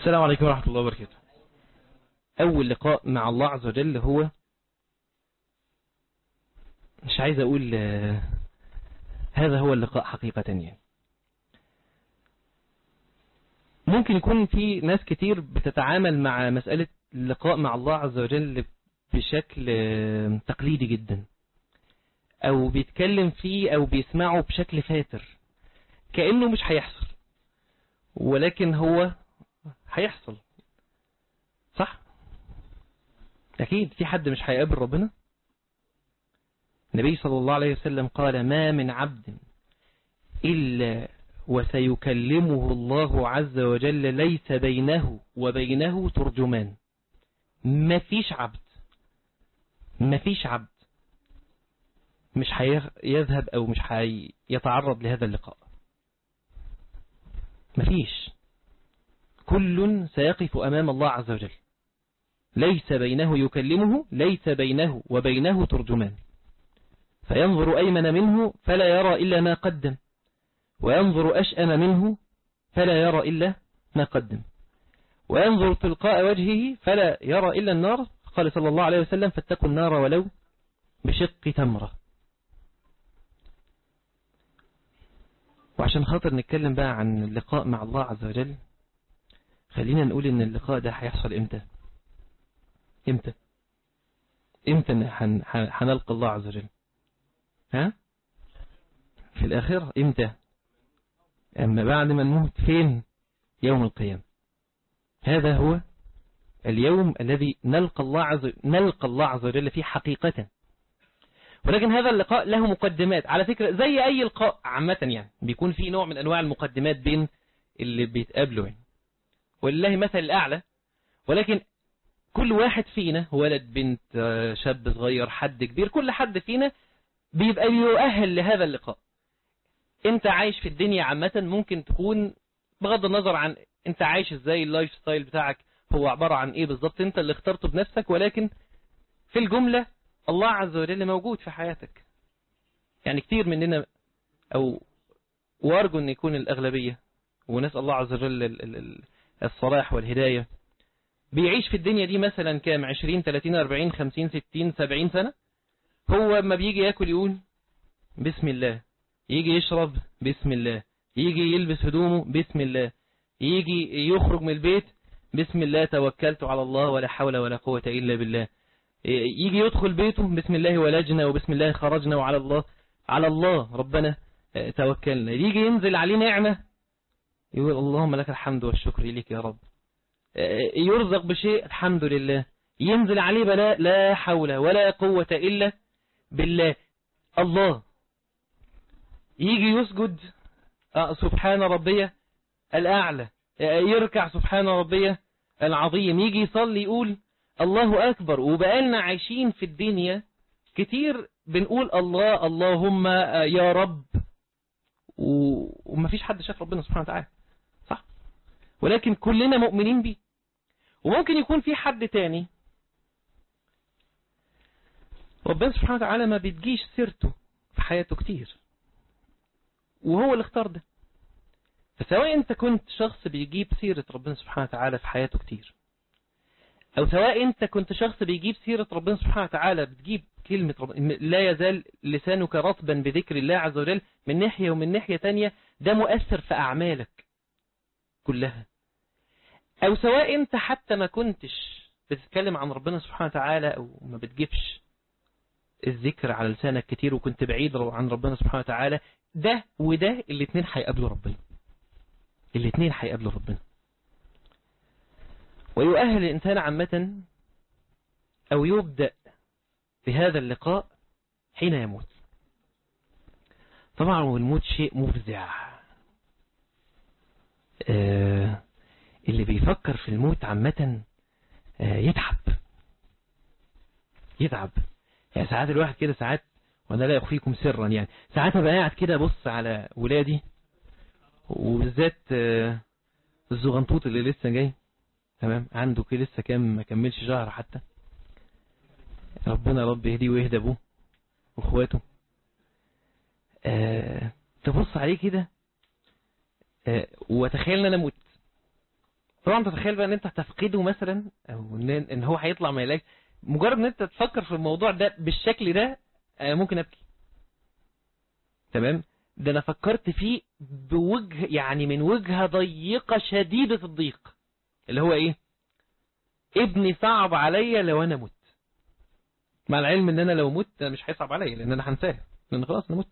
السلام عليكم ورحمة الله وبركاته أول لقاء مع الله عز وجل هو مش عايز أقول آه، هذا هو اللقاء حقيقة يعني ممكن يكون في ناس كتير بتتعامل مع مسألة اللقاء مع الله عز وجل بشكل آه، تقليدي جدا أو بيتكلم فيه أو بيسمعه بشكل فاتر كأنه مش هيحصل ولكن هو هيحصل صح أكيد في حد مش هيقابل ربنا النبي صلى الله عليه وسلم قال ما من عبد إلا وسيكلمه الله عز وجل ليس بينه وبينه ترجمان ما فيش عبد ما فيش عبد مش هيذهب أو مش هيتعرض لهذا اللقاء مفيش كل سيقف أمام الله عز وجل ليس بينه يكلمه ليس بينه وبينه ترجمان فينظر أيمن منه فلا يرى إلا ما قدم وينظر أشأم منه فلا يرى إلا ما قدم وينظر تلقاء وجهه فلا يرى إلا النار قال صلى الله عليه وسلم فاتقوا النار ولو بشق تمرة وعشان خاطر نتكلم بقى عن اللقاء مع الله عز وجل خلينا نقول ان اللقاء ده هيحصل امتى امتى امتى هنلقى الله عز وجل ها في الآخرة امتى أما بعد ما نموت فين يوم القيامة هذا هو اليوم الذي نلقى الله عز نلقى الله عز وجل فيه حقيقة ولكن هذا اللقاء له مقدمات على فكرة زي أي لقاء عامة يعني بيكون فيه نوع من أنواع المقدمات بين اللي بيتقابلوا يعني ولله مثل الأعلى ولكن كل واحد فينا ولد بنت شاب صغير حد كبير كل حد فينا بيبقى يؤهل لهذا اللقاء انت عايش في الدنيا عامة ممكن تكون بغض النظر عن انت عايش ازاي اللايف ستايل بتاعك هو عبارة عن ايه بالظبط انت اللي اخترته بنفسك ولكن في الجملة الله عز وجل موجود في حياتك يعني كتير مننا او وارجو ان يكون الاغلبية ونسأل الله عز وجل الصلاح والهداية بيعيش في الدنيا دي مثلا كام 20 30 40 50 60 70 سنة هو ما بيجي ياكل يقول بسم الله يجي يشرب بسم الله يجي يلبس هدومه بسم الله يجي يخرج من البيت بسم الله توكلت على الله ولا حول ولا قوة إلا بالله يجي يدخل بيته بسم الله ولجنا وبسم الله خرجنا وعلى الله على الله ربنا توكلنا يجي ينزل عليه نعمة يقول اللهم لك الحمد والشكر لك يا رب يرزق بشيء الحمد لله ينزل عليه بلاء لا حول ولا قوة إلا بالله الله يجي يسجد سبحان ربي الأعلى يركع سبحان ربي العظيم يجي يصلي يقول الله أكبر وبقالنا عايشين في الدنيا كتير بنقول الله اللهم يا رب وما فيش حد شاف ربنا سبحانه وتعالى صح ولكن كلنا مؤمنين بيه وممكن يكون في حد تاني ربنا سبحانه وتعالى ما بتجيش سيرته في حياته كتير وهو اللي اختار ده فسواء انت كنت شخص بيجيب سيرة ربنا سبحانه وتعالى في حياته كتير او سواء انت كنت شخص بيجيب سيرة ربنا سبحانه وتعالى بتجيب كلمة رب... لا يزال لسانك رطبا بذكر الله عز وجل من ناحية ومن ناحية تانية ده مؤثر في أعمالك كلها او سواء انت حتى ما كنتش بتتكلم عن ربنا سبحانه وتعالى او ما بتجيبش الذكر على لسانك كتير وكنت بعيد عن ربنا سبحانه وتعالى ده وده الاثنين هيقابلوا ربنا الاثنين هيقابلوا ربنا ويؤهل الإنسان عامة أو يبدأ بهذا اللقاء حين يموت طبعا والموت شيء مفزع آه اللي بيفكر في الموت عامة آه يتعب يتعب يعني ساعات الواحد كده ساعات وانا لا اخفيكم سرا يعني ساعات ابقى قاعد كده ابص على ولادي وبالذات الزغنطوط اللي لسه جاي تمام عنده كده لسه كام ما كملش شهر حتى ربنا رب يهديه ويهدى ابوه واخواته آه تبص عليه كده آه وتخيل ان انا مت طبعا تتخيل بقى ان انت هتفقده مثلا او ان, إن هو هيطلع ما يلاقيش مجرد ان انت تفكر في الموضوع ده بالشكل ده آه، ممكن ابكي تمام ده انا فكرت فيه بوجه يعني من وجهة ضيقة شديدة الضيق اللي هو ايه ابني صعب عليا لو انا مت مع العلم ان انا لو مت مش هيصعب عليا لان انا هنساه لان خلاص انا مت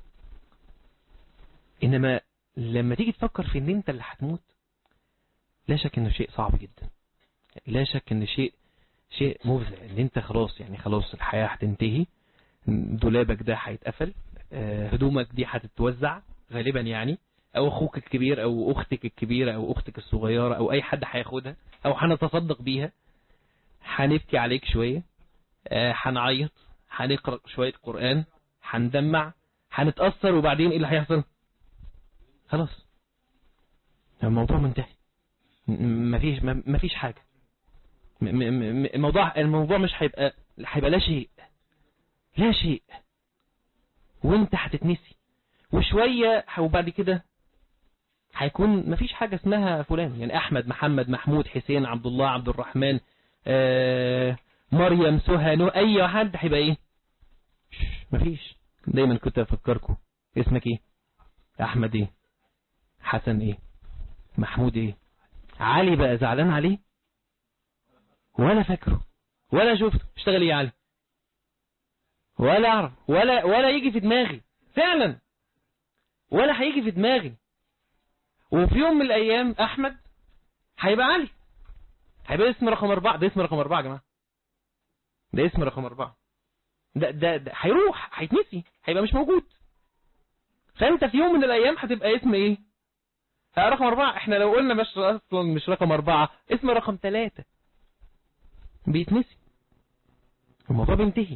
انما لما تيجي تفكر في ان انت اللي هتموت لا شك انه شيء صعب جدا لا شك ان شيء شيء مفزع ان انت خلاص يعني خلاص الحياة هتنتهي دولابك ده هيتقفل آه، هدومك دي هتتوزع غالبا يعني او اخوك الكبير او اختك الكبيرة او اختك الصغيرة او اي حد هياخدها او هنتصدق بيها هنبكي عليك شوية آه، هنعيط هنقرأ شوية قرآن هندمع هنتأثر وبعدين ايه اللي هيحصل خلاص الموضوع منتهي مفيش مفيش حاجة الموضوع الموضوع مش هيبقى هيبقى لا شيء لا شيء وانت هتتنسي وشوية وبعد كده هيكون مفيش حاجة اسمها فلان يعني احمد محمد محمود حسين عبد الله عبد الرحمن آه مريم سهى نو اي حد هيبقى ايه مفيش دايما كنت افكركم اسمك ايه احمد ايه حسن ايه محمود ايه علي بقى زعلان عليه ولا فاكره ولا شفته اشتغل ايه يا علي ولا اعرف ولا ولا يجي في دماغي فعلا ولا هيجي في دماغي وفي يوم من الايام احمد هيبقى علي هيبقى اسم رقم اربعة ده اسم رقم اربعة يا جماعة ده اسم رقم اربعة ده ده ده هيروح هيتنسي هيبقى مش موجود فانت في يوم من الايام هتبقى اسم ايه رقم اربعة احنا لو قلنا مش اصلا مش رقم اربعة اسم رقم ثلاثة بيتنسي الموضوع بينتهي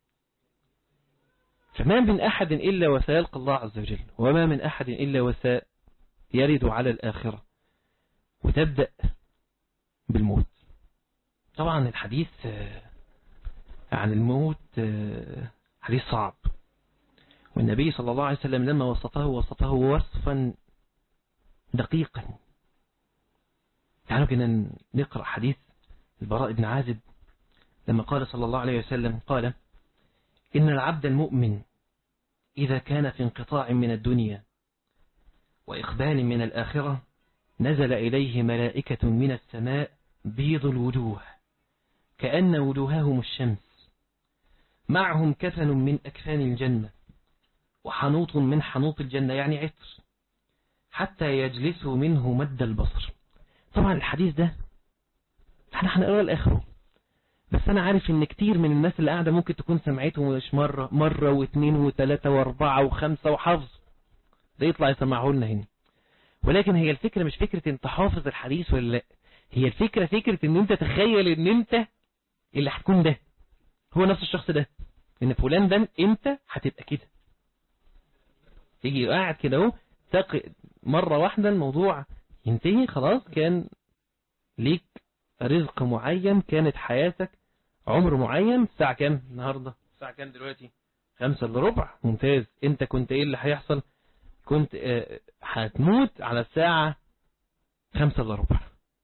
فما من أحد إلا وسيلقى الله عز وجل وما من أحد إلا وسيرد على الآخرة وتبدأ بالموت طبعا الحديث آه، عن الموت آه، حديث صعب والنبي صلى الله عليه وسلم لما وصفه وصفه وصفا دقيقا تعالوا كنا نقرأ حديث البراء بن عازب لما قال صلى الله عليه وسلم قال إن العبد المؤمن إذا كان في انقطاع من الدنيا وإقبال من الآخرة نزل إليه ملائكة من السماء بيض الوجوه كأن وجوههم الشمس معهم كفن من أكفان الجنة وحنوط من حنوط الجنة يعني عطر حتى يجلسوا منه مد البصر طبعا الحديث ده احنا هنقرأ لآخره بس انا عارف ان كتير من الناس اللي قاعدة ممكن تكون سمعته مش مرة مرة واثنين وثلاثة واربعة وخمسة وحفظ ده يطلع يسمعه لنا هنا ولكن هي الفكرة مش فكرة انت حافظ الحديث ولا لا هي الفكرة فكرة ان انت تخيل ان انت اللي هتكون ده هو نفس الشخص ده ان فلان ده انت هتبقى كده تيجي قاعد كده اهو مرة واحدة الموضوع ينتهي خلاص كان ليك رزق معين كانت حياتك عمر معين الساعة كام النهاردة الساعة كام دلوقتي خمسة الا ربع ممتاز انت كنت ايه اللي هيحصل كنت اه هتموت على الساعة خمسة الا ربع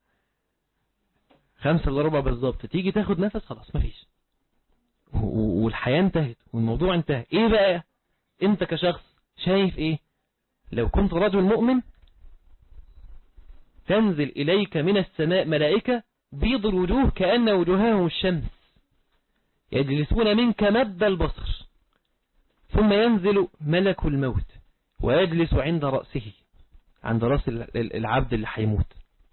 خمسة الا ربع بالظبط تيجي تاخد نفس خلاص مفيش والحياة انتهت والموضوع انتهى ايه بقى انت كشخص شايف ايه لو كنت رجل مؤمن تنزل إليك من السماء ملائكة بيض الوجوه كأن وجوههم الشمس يجلسون منك مد البصر ثم ينزل ملك الموت ويجلس عند رأسه عند رأس العبد اللي هيموت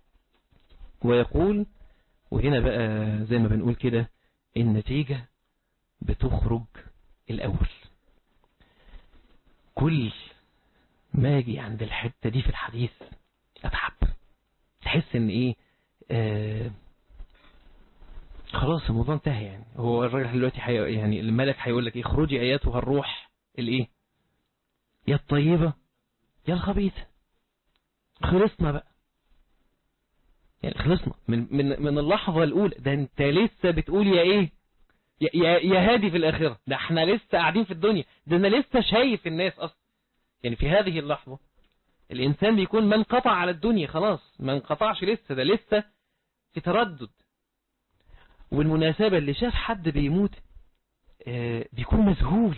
ويقول وهنا بقى زي ما بنقول كده النتيجة بتخرج الأول كل ما اجي عند الحتة دي في الحديث أتعب تحس ان ايه آه خلاص الموضوع انتهى يعني هو الراجل دلوقتي حي... يعني الملك هيقول لك ايه خروجي اياتها الروح الايه يا الطيبة يا الخبيثة خلصنا بقى يعني خلصنا من من من اللحظة الأولى ده أنت لسه بتقول يا إيه يا يا هادي في الآخرة ده احنا لسه قاعدين في الدنيا ده أنا لسه شايف الناس أصلا يعني في هذه اللحظة الإنسان بيكون من قطع على الدنيا خلاص ما انقطعش لسه ده لسه في تردد والمناسبة اللي شاف حد بيموت آه، بيكون مذهول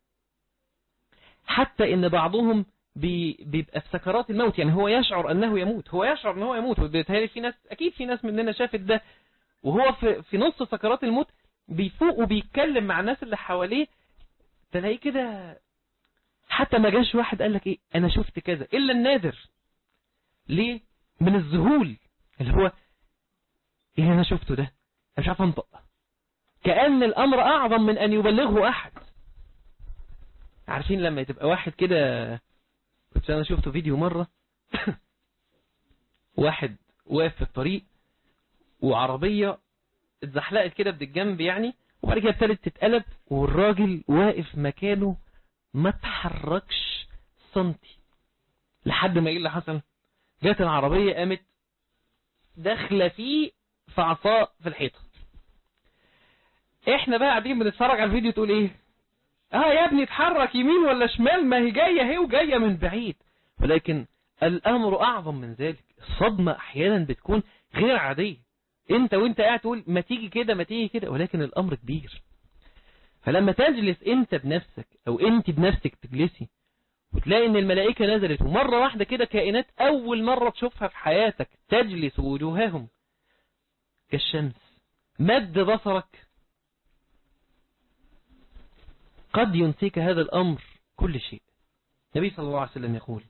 حتى ان بعضهم بي بيبقى في سكرات الموت يعني هو يشعر انه يموت هو يشعر انه يموت وبالتالي في ناس اكيد في ناس مننا شافت ده وهو في, في نص سكرات الموت بيفوق وبيتكلم مع الناس اللي حواليه تلاقيه كده حتى ما جاش واحد قال لك ايه انا شفت كذا الا النادر ليه من الذهول اللي هو ايه انا شفته ده انا مش عارف انطق كأن الامر اعظم من ان يبلغه احد عارفين لما تبقى واحد كده كنت انا شفته فيديو مرة واحد واقف في الطريق وعربية اتزحلقت كده بالجنب يعني وبعد كده ابتدت تتقلب والراجل واقف مكانه ما تحركش سنتي لحد ما ايه اللي حصل جت العربية قامت داخله فيه في عصا في الحيطة احنا بقى قاعدين بنتفرج على الفيديو تقول ايه اه يا ابني اتحرك يمين ولا شمال ما هي جاية اهي وجاية من بعيد ولكن الامر اعظم من ذلك الصدمة احيانا بتكون غير عادية انت وانت قاعد تقول ما تيجي كده ما تيجي كده ولكن الامر كبير فلما تجلس انت بنفسك او انت بنفسك تجلسي وتلاقي ان الملائكة نزلت ومرة واحدة كده كائنات اول مرة تشوفها في حياتك تجلس وجوههم كالشمس مد بصرك قد ينسيك هذا الامر كل شيء النبي صلى الله عليه وسلم يقول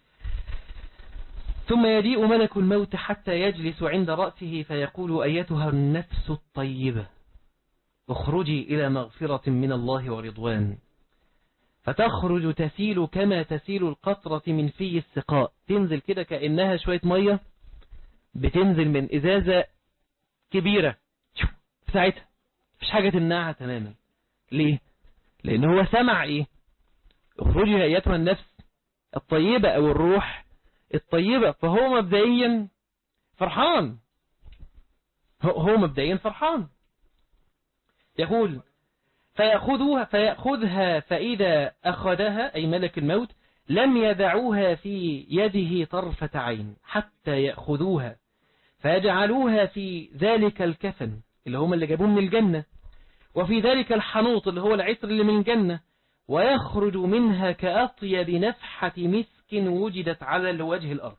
ثم يجيء ملك الموت حتى يجلس عند رأسه فيقول أيتها النفس الطيبة اخرجي إلى مغفرة من الله ورضوان فتخرج تسيل كما تسيل القطرة من في السقاء تنزل كده كأنها شوية مية بتنزل من إزازة كبيرة في ساعتها مفيش حاجة تمنعها تماما ليه لأن هو سمع إيه اخرجي أيتها النفس الطيبة أو الروح الطيبة فهو مبدئيا فرحان هو مبدئيا فرحان يقول فيأخذها, فيأخذها فإذا أخذها أي ملك الموت لم يدعوها في يده طرفة عين حتى يأخذوها فيجعلوها في ذلك الكفن اللي هم اللي جابوه من الجنة وفي ذلك الحنوط اللي هو العطر اللي من الجنة ويخرج منها كأطيب نفحة مسك وجدت على وجه الأرض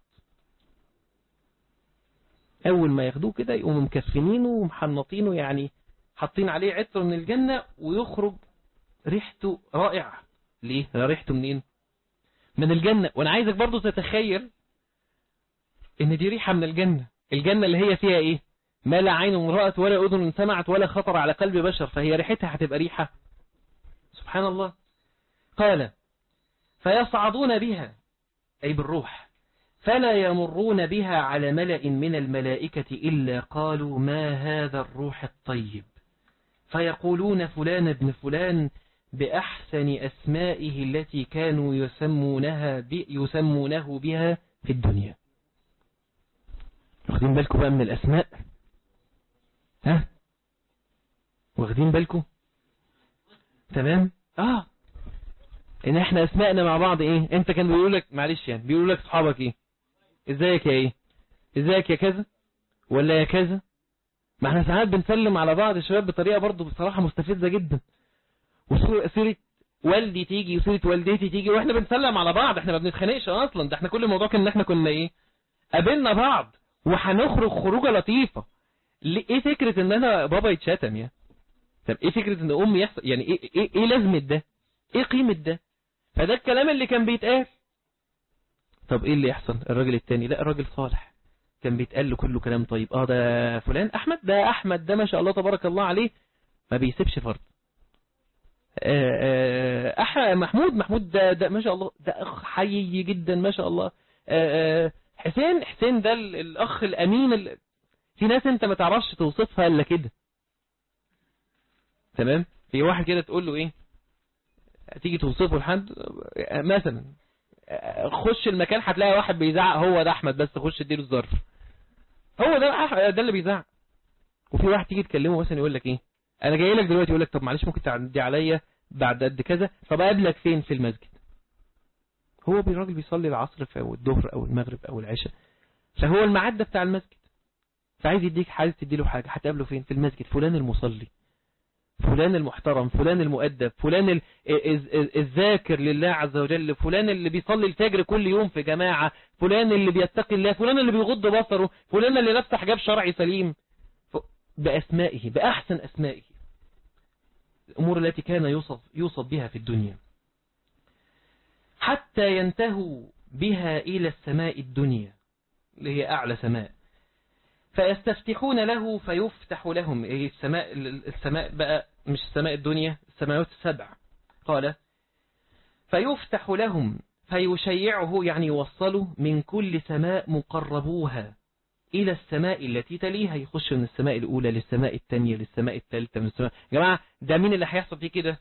أول ما ياخدوه كده يقوموا مكفنينه ومحنطينه يعني حاطين عليه عطر من الجنة ويخرج ريحته رائعة ليه؟ ريحته منين؟ من الجنة وانا عايزك برضو تتخيل ان دي ريحة من الجنة الجنة اللي هي فيها ايه ما لا عين رأت ولا اذن سمعت ولا خطر على قلب بشر فهي ريحتها هتبقى ريحة سبحان الله قال فيصعدون بها أي بالروح فلا يمرون بها على ملأ من الملائكة إلا قالوا ما هذا الروح الطيب فيقولون فلان ابن فلان بأحسن أسمائه التي كانوا يسمونها يسمونه بها في الدنيا واخدين بالكم بقى من الأسماء ها واخدين بالكم تمام اه ان احنا اسمائنا مع بعض ايه انت كان بيقول لك معلش يعني بيقولوا لك اصحابك ايه ازيك يا ايه ازيك يا كذا ولا يا كذا ما احنا ساعات بنسلم على بعض الشباب بطريقة برضه بصراحة مستفزة جدا وسيرة والدي تيجي وسيرة والدتي تيجي واحنا بنسلم على بعض احنا ما بنتخانقش اصلا ده احنا كل الموضوع كان ان احنا كنا ايه قابلنا بعض وهنخرج خروجه لطيفة ايه فكرة ان انا بابا يتشتم يا طب ايه فكرة ان امي يحصل يعني ايه ايه, إيه لازمة ده ايه قيمة ده فده الكلام اللي كان بيتقال طب ايه اللي يحصل الراجل التاني لا الراجل صالح كان بيتقال له كله كلام طيب اه ده فلان احمد ده احمد ده ما شاء الله تبارك الله عليه ما بيسيبش فرد أح محمود محمود ده, ده ما شاء الله ده اخ حي جدا ما شاء الله حسين حسين ده الاخ الامين ال... في ناس انت ما تعرفش توصفها الا كده تمام في واحد كده تقول له ايه تيجي توصفه لحد مثلا خش المكان هتلاقي واحد بيزعق هو ده احمد بس خش اديله الظرف هو ده ده اللي بيزعق وفي واحد تيجي تكلمه مثلا يقول لك ايه انا جاي لك دلوقتي يقول لك طب معلش ممكن تعدي عليا بعد قد كذا طب اقابلك فين في المسجد هو الراجل بيصلي العصر أو الظهر أو المغرب أو العشاء فهو الميعاد ده بتاع المسجد فعايز يديك حاجة تديله حاجة هتقابله فين في المسجد فلان المصلي فلان المحترم فلان المؤدب فلان الذاكر لله عز وجل فلان اللي بيصلي الفجر كل يوم في جماعة فلان اللي بيتقي الله فلان اللي بيغض بصره فلان اللي لابس حجاب شرعي سليم بأسمائه بأحسن أسمائه الأمور التي كان يوصف, يوصف بها في الدنيا حتى ينتهوا بها إلى السماء الدنيا اللي هي أعلى سماء فيستفتحون له فيفتح لهم إيه السماء السماء بقى مش السماء الدنيا السماوات السبع قال فيفتح لهم فيشيعه يعني يوصلوا من كل سماء مقربوها إلى السماء التي تليها يخش من السماء الأولى للسماء الثانية للسماء الثالثة من السماء يا جماعة ده مين اللي هيحصل فيه كده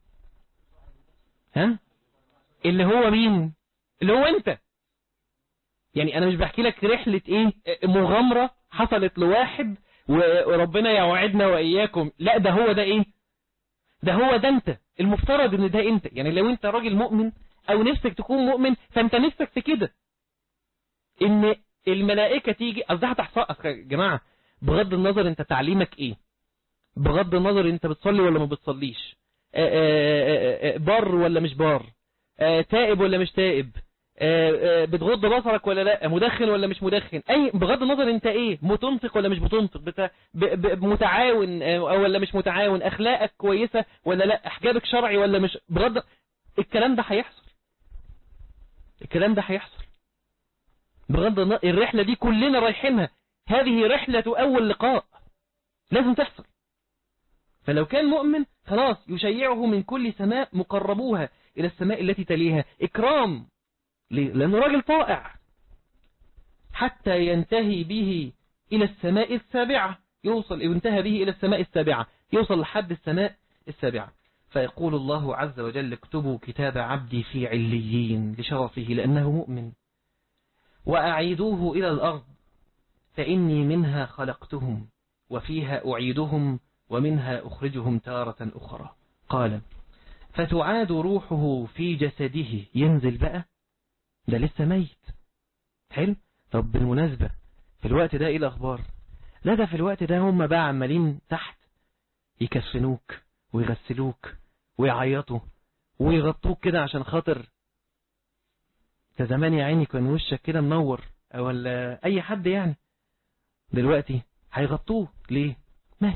ها اللي هو مين اللي هو انت يعني انا مش بحكي لك رحلة ايه مغامرة حصلت لواحد وربنا يوعدنا واياكم لا ده هو ده ايه ده هو ده انت المفترض ان ده انت يعني لو انت راجل مؤمن او نفسك تكون مؤمن فانت نفسك في كده ان الملائكة تيجي اصل ده هتحصل يا جماعة بغض النظر انت تعليمك ايه بغض النظر انت بتصلي ولا ما بتصليش بار ولا مش بار تائب ولا مش تائب بتغض بصرك ولا لا مدخن ولا مش مدخن اي بغض النظر انت ايه متنطق ولا مش متنطق بت... ب... ب... متعاون ولا مش متعاون اخلاقك كويسة ولا لا احجابك شرعي ولا مش بغض الكلام ده هيحصل الكلام ده هيحصل بغض النظر الرحلة دي كلنا رايحينها هذه رحلة اول لقاء لازم تحصل فلو كان مؤمن خلاص يشيعه من كل سماء مقربوها إلى السماء التي تليها إكرام ليه؟ لأنه راجل طائع حتى ينتهي به إلى السماء السابعة يوصل ينتهى به إلى السماء السابعة يوصل لحد السماء السابعة فيقول الله عز وجل اكتبوا كتاب عبدي في عليين لشرفه لأنه مؤمن وأعيدوه إلى الأرض فإني منها خلقتهم وفيها أعيدهم ومنها أخرجهم تارة أخرى قال فتعاد روحه في جسده ينزل بقى ده لسه ميت حلو طب بالمناسبة في الوقت ده ايه الاخبار لا ده في الوقت ده هم بقى عمالين تحت يكفنوك ويغسلوك ويعيطوا ويغطوك كده عشان خاطر ده زمان يا عيني كان وشك كده منور ولا اي حد يعني دلوقتي هيغطوه ليه مات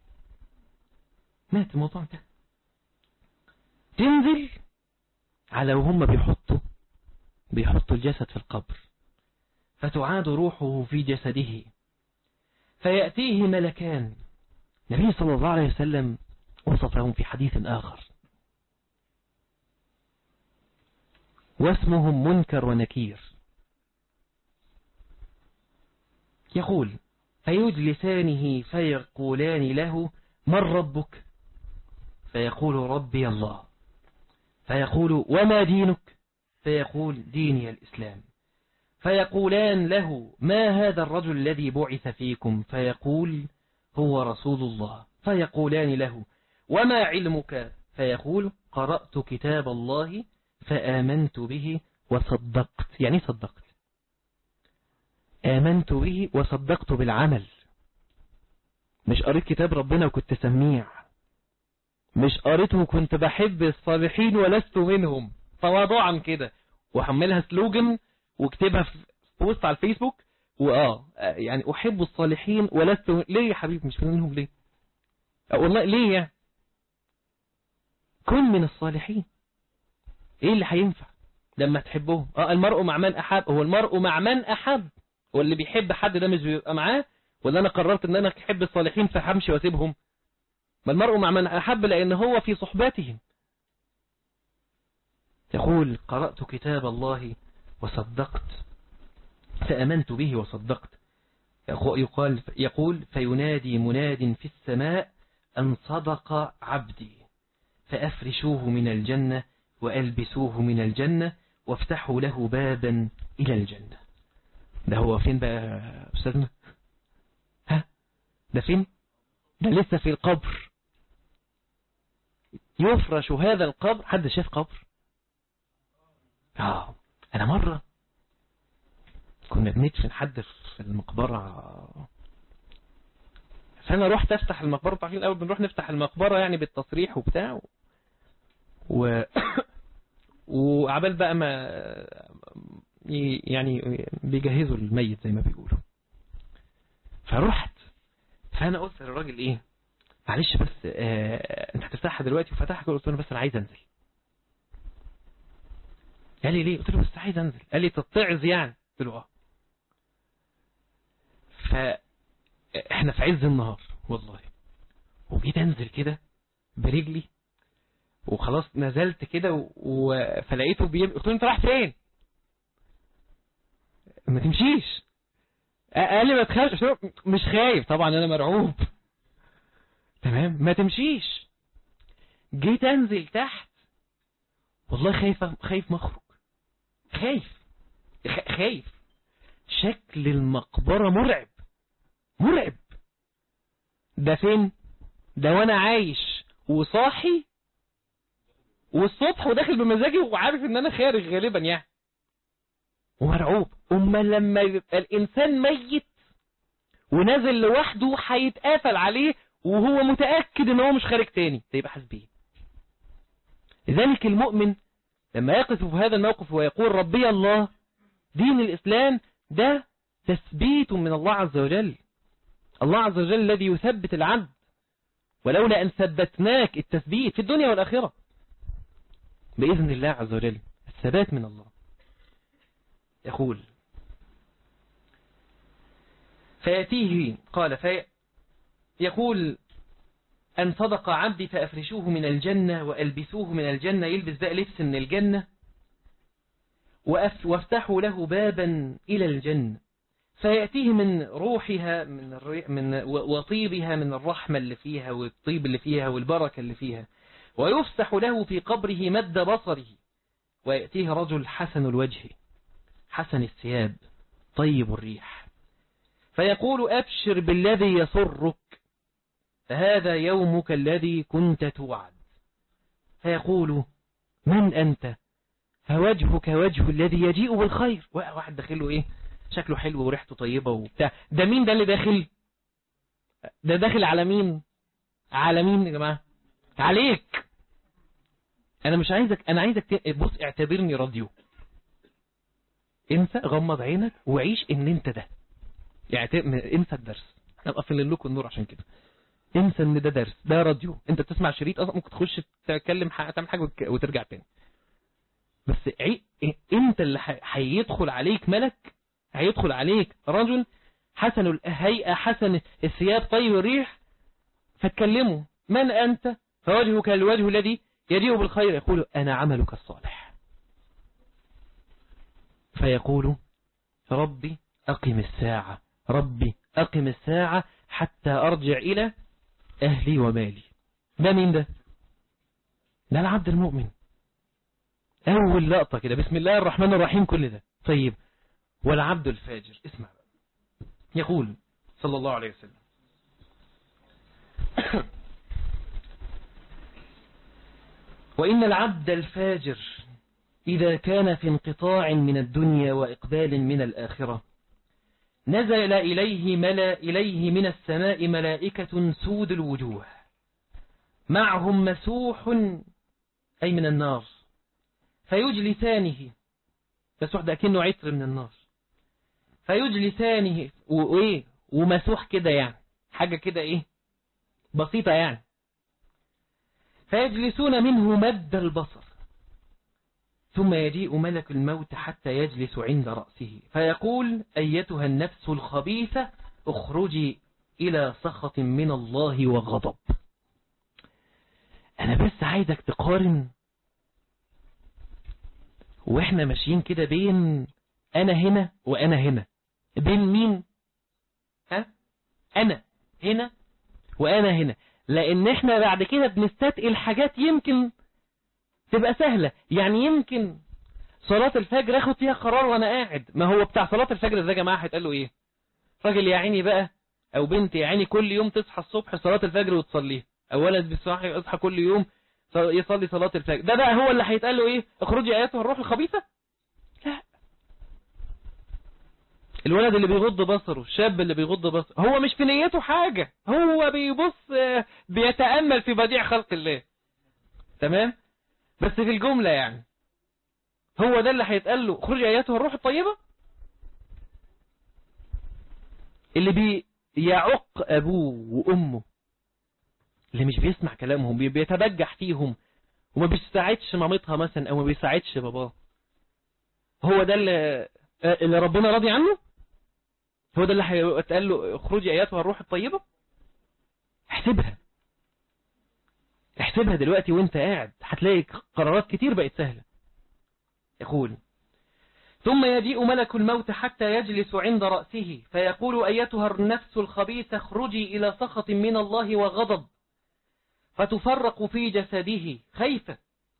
مات الموضوع ده تنزل على وهم بيحطوا بيحطوا الجسد في القبر فتعاد روحه في جسده فيأتيه ملكان النبي صلى الله عليه وسلم وصفهم في حديث آخر واسمهم منكر ونكير يقول فيجلسانه فيقولان له من ربك فيقول ربي الله فيقول وما دينك فيقول ديني الإسلام فيقولان له ما هذا الرجل الذي بعث فيكم فيقول هو رسول الله فيقولان له وما علمك فيقول قرأت كتاب الله فآمنت به وصدقت يعني صدقت آمنت به وصدقت بالعمل مش قريت كتاب ربنا وكنت سميع مش قريته وكنت بحب الصالحين ولست منهم تواضعا كده وحملها سلوجن واكتبها في بوست على الفيسبوك واه يعني احب الصالحين ولست ليه يا حبيبي مش منهم ليه والله ليه يعني كن من الصالحين ايه اللي هينفع لما تحبهم اه المرء مع من احب هو المرء مع من احب واللي بيحب حد ده مش بيبقى معاه ولا انا قررت ان انا احب الصالحين فهمشي واسيبهم ما المرء مع من احب لان هو في صحباتهم يقول قرأت كتاب الله وصدقت فأمنت به وصدقت يقول, يقول فينادي مناد في السماء أن صدق عبدي فأفرشوه من الجنة وألبسوه من الجنة وافتحوا له بابا إلى الجنة ده هو فين بقى أستاذنا ها ده فين ده لسه في القبر يفرش هذا القبر حد شاف قبر آه انا مرة كنا بندفن حد في المقبرة فانا رحت افتح المقبرة عارفين الاول بنروح نفتح المقبرة يعني بالتصريح وبتاع و وعبال بقى ما يعني بيجهزوا الميت زي ما بيقولوا فرحت فانا قلت للراجل ايه معلش بس آه انت هتفتحها دلوقتي وفتحها قلت له بس انا عايز انزل قال لي ليه قلت له بس عايز انزل قال لي تتعظ يعني قلت له اه فاحنا في عز النهار والله وجيت انزل كده برجلي وخلاص نزلت كده و... فلقيته بيب... قلت له انت رايح فين ما تمشيش قال لي ما تخافش مش خايف طبعا انا مرعوب تمام ما تمشيش جيت انزل تحت والله خايف خايف مخرج خايف خايف شكل المقبرة مرعب مرعب ده فين ده وانا عايش وصاحي والصبح وداخل بمزاجي وعارف ان انا خارج غالبا يعني ومرعوب اما لما يبقى الانسان ميت ونازل لوحده هيتقافل عليه وهو متأكد ان هو مش خارج تاني يبقى حسبيه لذلك المؤمن لما يقف في هذا الموقف ويقول ربي الله دين الإسلام ده تثبيت من الله عز وجل الله عز وجل الذي يثبت العبد ولولا أن ثبتناك التثبيت في الدنيا والآخرة بإذن الله عز وجل الثبات من الله يقول فيأتيه قال في يقول أن صدق عبدي فأفرشوه من الجنة وألبسوه من الجنة يلبس بقى لبس من الجنة وافتحوا له بابا إلى الجنة فيأتيه من روحها من, من وطيبها من الرحمة اللي فيها والطيب اللي فيها والبركة اللي فيها ويفسح له في قبره مد بصره ويأتيه رجل حسن الوجه حسن الثياب طيب الريح فيقول أبشر بالذي يسرك فهذا يومك الذي كنت توعد فيقول من أنت فوجهك وجه الذي يجيء بالخير واحد داخله ايه شكله حلو وريحته طيبة وبتاع ده مين ده اللي داخل ده داخل على مين على مين يا جماعة عليك انا مش عايزك انا عايزك بص اعتبرني راديو انسى غمض عينك وعيش ان انت ده يعني انسى الدرس انا مقفل لكم النور عشان كده انسى ان ده درس ده راديو انت بتسمع شريط اصلا ممكن تخش تتكلم تعمل حاجه وترجع تاني بس عي... انت اللي هيدخل عليك ملك هيدخل عليك رجل حسن الهيئة حسن الثياب طيب الريح فتكلمه من أنت فوجهك الوجه الذي يليق بالخير يقول أنا عملك الصالح فيقول ربي أقم الساعة ربي أقم الساعة حتى أرجع إلى أهلي ومالي ده مين ده ده العبد المؤمن أول لقطة كده بسم الله الرحمن الرحيم كل ده طيب والعبد الفاجر اسمع يقول صلى الله عليه وسلم وإن العبد الفاجر إذا كان في انقطاع من الدنيا وإقبال من الآخرة نزل إليه, ملا إليه من السماء ملائكة سود الوجوه معهم مسوح أي من النار فيجلسانه بس واحد أكنه عطر من النار فيجلسانه وإيه ومسوح كده يعني حاجة كده إيه بسيطة يعني فيجلسون منه مد البصر ثم يجيء ملك الموت حتى يجلس عند رأسه فيقول أيتها النفس الخبيثة اخرجي إلى سخط من الله وغضب أنا بس عايزك تقارن واحنا ماشيين كده بين انا هنا وانا هنا بين مين ها انا هنا وانا هنا لان احنا بعد كده بنستثقل حاجات يمكن تبقى سهلة يعني يمكن صلاة الفجر اخد فيها قرار وانا قاعد ما هو بتاع صلاة الفجر ده يا جماعة هيتقال له ايه راجل يا عيني بقى او بنت يا عيني كل يوم تصحى الصبح صلاة الفجر وتصليها اولا بصحي يصحى كل يوم يصلي صلاة الفجر ده بقى هو اللي هيتقال له ايه اخرجي اياتها الروح الخبيثة لا الولد اللي بيغض بصره الشاب اللي بيغض بصره هو مش في نيته حاجة هو بيبص آه، بيتأمل في بديع خلق الله تمام بس في الجملة يعني هو ده اللي هيتقال له خرج اياته الروح الطيبة اللي بي يعق ابوه وامه اللي مش بيسمع كلامهم بي- بيتبجح فيهم وما بيساعدش مامتها مثلا او ما بيساعدش باباه هو ده اللي آه، اللي ربنا راضي عنه هو ده اللي هيتقال له اخرجي اياتها الروح الطيبة احسبها احسبها دلوقتي وانت قاعد هتلاقي قرارات كتير بقت سهلة يقول ثم يجيء ملك الموت حتى يجلس عند رأسه فيقول أيتها النفس الخبيثة اخرجي إلى سخط من الله وغضب فتفرق في جسده خيفة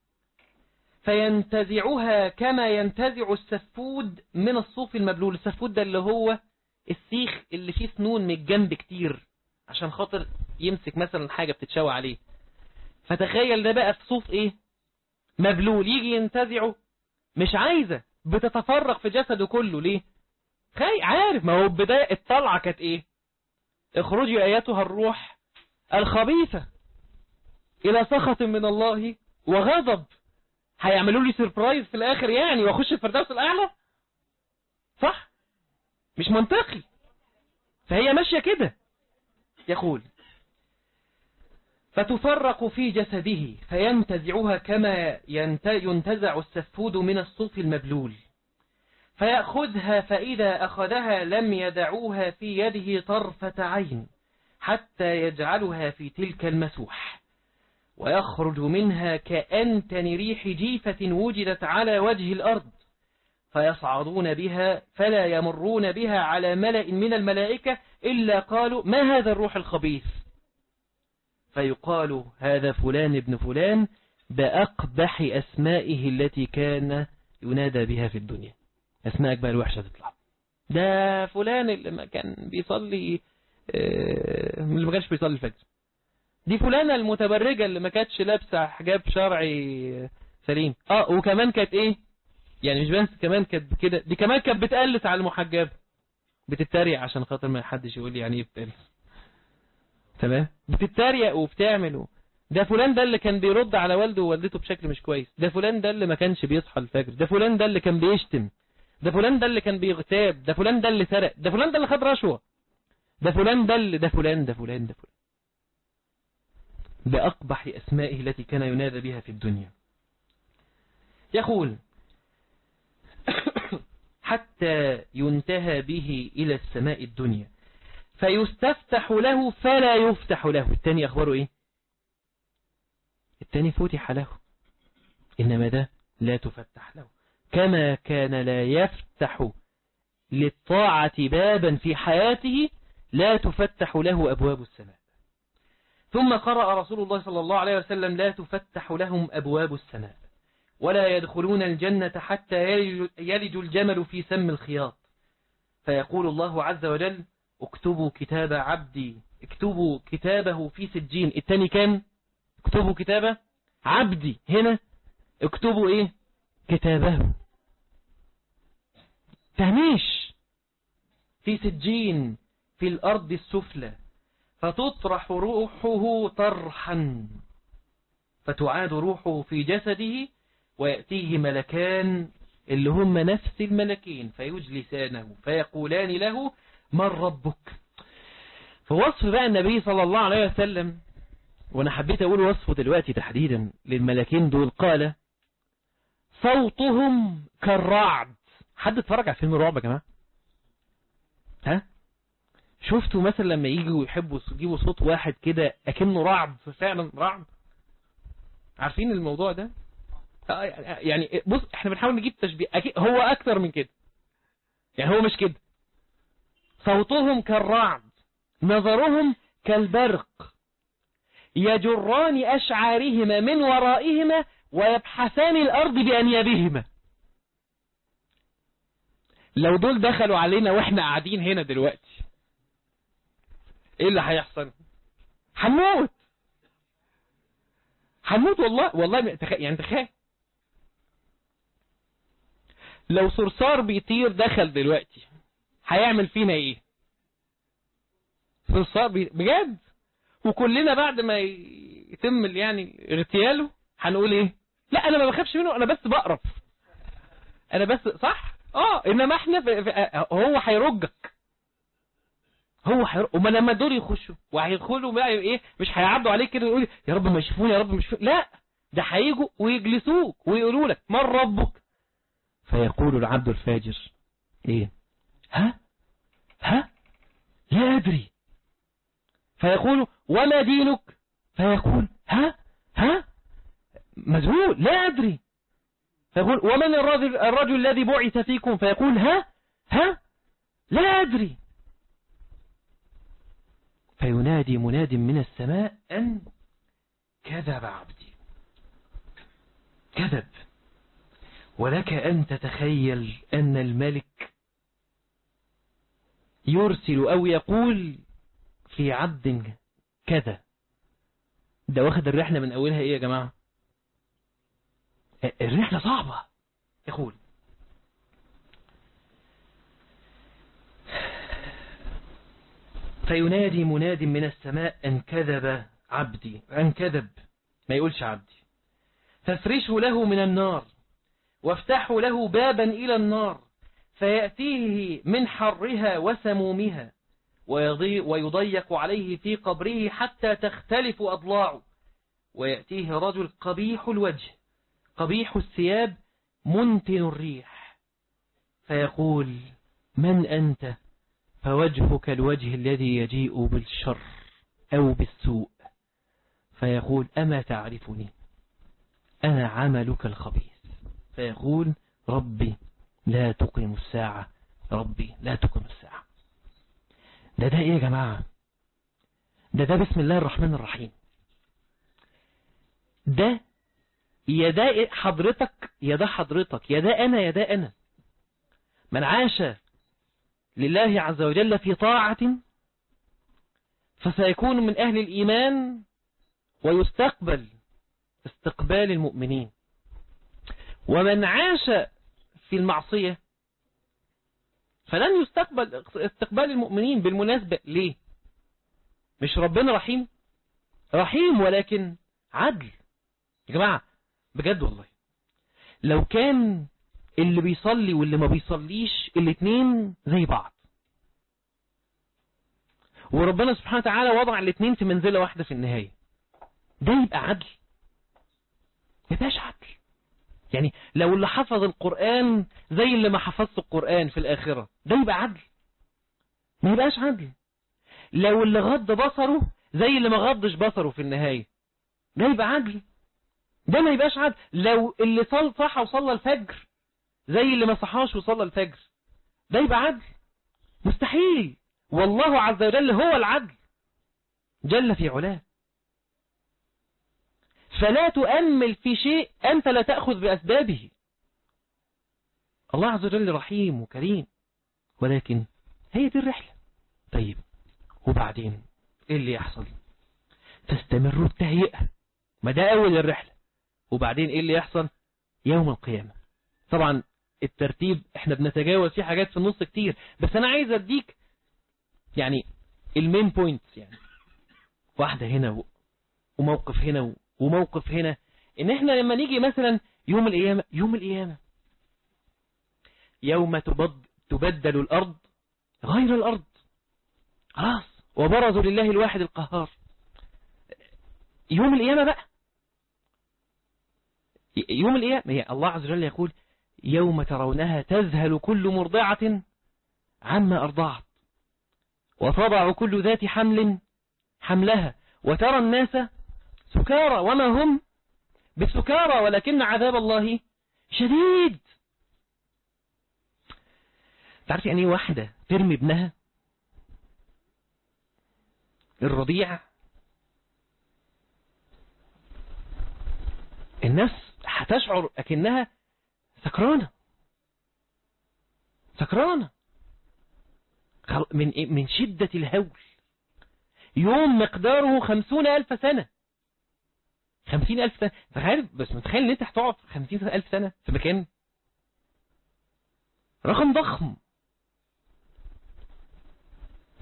فينتزعها كما ينتزع السفود من الصوف المبلول السفود ده اللي هو السيخ اللي فيه سنون من الجنب كتير عشان خاطر يمسك مثلا حاجة بتتشوى عليه فتخيل ده بقى في صوف ايه مبلول يجي ينتزعه مش عايزة بتتفرق في جسده كله ليه خي عارف ما هو بداية الطلعة كانت ايه اخرجي اياتها الروح الخبيثة الى سخط من الله وغضب هيعملوا لي سيربرايز في الاخر يعني واخش الفردوس الاعلى صح مش منطقي فهي ماشية كده يقول فتفرق في جسده فينتزعها كما ينت- ينتزع السفود من الصوف المبلول فيأخذها فإذا أخذها لم يدعوها في يده طرفة عين حتى يجعلها في تلك المسوح ويخرج منها كأنتن ريح جيفة وجدت على وجه الأرض فيصعدون بها فلا يمرون بها على ملأ من الملائكة إلا قالوا ما هذا الروح الخبيث فيقال هذا فلان ابن فلان بأقبح أسمائه التي كان ينادى بها في الدنيا أسمائك بقى الوحشة تطلع ده فلان اللي ما كان بيصلي آه، اللي ما كانش بيصلي الفجر دي فلانة المتبرجة اللي ما كانتش لابسة حجاب شرعي سليم اه وكمان كانت ايه يعني مش بس كمان كانت كده دي كمان كانت بتقلس على المحجبة بتتريق عشان خاطر ما حدش يقول لي يعني ايه بتقلس تمام بتتريق وبتعمل و... ده فلان ده اللي كان بيرد على والده ووالدته بشكل مش كويس ده فلان ده اللي ما كانش بيصحى الفجر ده فلان ده اللي كان بيشتم ده فلان ده اللي كان بيغتاب ده فلان ده اللي سرق ده فلان ده اللي خد رشوة ده فلان ده اللي ده فلان ده فلان ده فلان بأقبح أسمائه التي كان ينادى بها في الدنيا يقول حتى ينتهى به إلى السماء الدنيا فيستفتح له فلا يفتح له التاني أخباره إيه التاني فتح له إنما ده لا تفتح له كما كان لا يفتح للطاعة بابا في حياته لا تفتح له أبواب السماء ثم قرأ رسول الله صلى الله عليه وسلم لا تفتح لهم أبواب السماء ولا يدخلون الجنة حتى يلج- يلج الجمل في سم الخياط فيقول الله عز وجل اكتبوا كتاب عبدي اكتبوا كتابه في سجين التاني كان اكتبوا كتابه عبدي هنا اكتبوا ايه كتابه تهميش في سجين في الأرض السفلى فتطرح روحه طرحا فتعاد روحه في جسده ويأتيه ملكان اللي هم نفس الملكين فيجلسانه فيقولان له من ربك فوصف بقى النبي صلى الله عليه وسلم وانا حبيت اقول وصفه دلوقتي تحديدا للملكين دول قال صوتهم كالرعد حد اتفرج على فيلم رعب يا جماعه ها شفتوا مثلا لما يجوا يحبوا يجيبوا صوت واحد كده اكنه رعد فعلا رعد عارفين الموضوع ده آه، يعني بص احنا بنحاول نجيب تشبيه أكيد هو اكتر من كده يعني هو مش كده صوتهم كالرعد نظرهم كالبرق يجران أشعارهما من ورائهما ويبحثان الأرض بأنيابهما لو دول دخلوا علينا واحنا قاعدين هنا دلوقتي ايه اللي هيحصل هنموت هنموت والله والله تخ... يعني تخيل لو صرصار بيطير دخل دلوقتي هيعمل فينا ايه في الصعب بجد وكلنا بعد ما يتم يعني اغتياله هنقول ايه لا انا ما بخافش منه انا بس بقرف انا بس صح اه انما احنا في في هو هيرجك هو هيرج وما لما دول يخشوا وهيدخلوا بقى ايه مش هيعدوا عليك كده ويقول يا رب ما يشوفوني يا رب مش لا ده هيجوا ويجلسوك ويقولوا لك من ربك فيقول العبد الفاجر ايه ها ها لا ادري فيقول وما دينك فيقول ها ها مذهول لا ادري فيقول ومن الرجل, الرجل الذي بعث فيكم فيقول ها ها لا ادري فينادي مناد من السماء أن كذب عبدي كذب ولك أن تتخيل أن الملك يرسل أو يقول في عبد كذا ده واخد الرحلة من أولها إيه يا جماعة الرحلة صعبة يقول فينادي مناد من السماء أن كذب عبدي أن كذب ما يقولش عبدي فافرشوا له من النار وافتحوا له بابا إلى النار فيأتيه من حرها وسمومها ويضيق عليه في قبره حتى تختلف أضلاعه ويأتيه رجل قبيح الوجه قبيح الثياب منتن الريح فيقول من أنت فوجهك الوجه الذي يجيء بالشر أو بالسوء فيقول أما تعرفني أنا عملك الخبيث فيقول ربي لا تقيم الساعة ربي لا تقيم الساعة ده ده ايه يا جماعة ده ده بسم الله الرحمن الرحيم ده يا ده حضرتك يا ده حضرتك يا ده أنا يا ده أنا من عاش لله عز وجل في طاعة فسيكون من أهل الإيمان ويستقبل استقبال المؤمنين ومن عاش في المعصية فلن يستقبل استقبال المؤمنين بالمناسبة ليه مش ربنا رحيم رحيم ولكن عدل يا جماعة بجد والله لو كان اللي بيصلي واللي ما بيصليش الاتنين زي بعض وربنا سبحانه وتعالى وضع الاتنين في منزلة واحدة في النهاية ده يبقى عدل ما يبقاش عدل يعني لو اللي حفظ القرآن زي اللي ما حفظش القرآن في الآخرة ده يبقى عدل ما يبقاش عدل لو اللي غض بصره زي اللي ما غضش بصره في النهاية ده يبقى عدل ده ما يبقاش عدل لو اللي صل صحى وصلى الفجر زي اللي ما صحاش وصلى الفجر ده يبقى عدل مستحيل والله عز وجل هو العدل جل في علاه فلا تؤمل في شيء أنت لا تأخذ بأسبابه الله عز وجل رحيم وكريم ولكن هي دي الرحلة طيب وبعدين ايه اللي يحصل تستمر التهيئة ما ده أول الرحلة وبعدين ايه اللي يحصل يوم القيامة طبعا الترتيب احنا بنتجاوز فيه حاجات في النص كتير بس انا عايز اديك يعني المين بوينتس يعني واحدة هنا وموقف هنا وموقف هنا ان احنا لما نيجي مثلا يوم القيامة يوم القيامة يوم تبد تبدل الارض غير الارض خلاص وبرزوا لله الواحد القهار يوم القيامة بقى يوم القيامة هي الله عز وجل يقول يوم ترونها تذهل كل مرضعة عما أرضعت وتضع كل ذات حمل حملها وترى الناس سكارى وما هم بالسكارى ولكن عذاب الله شديد تعرف يعني واحدة ترمي ابنها الرضيع الناس هتشعر أكنها سكرانة سكرانة من من شدة الهول يوم مقداره خمسون ألف سنة خمسين ألف سنة تخيل بس متخيل ان انت هتقعد خمسين ألف سنة في مكان رقم ضخم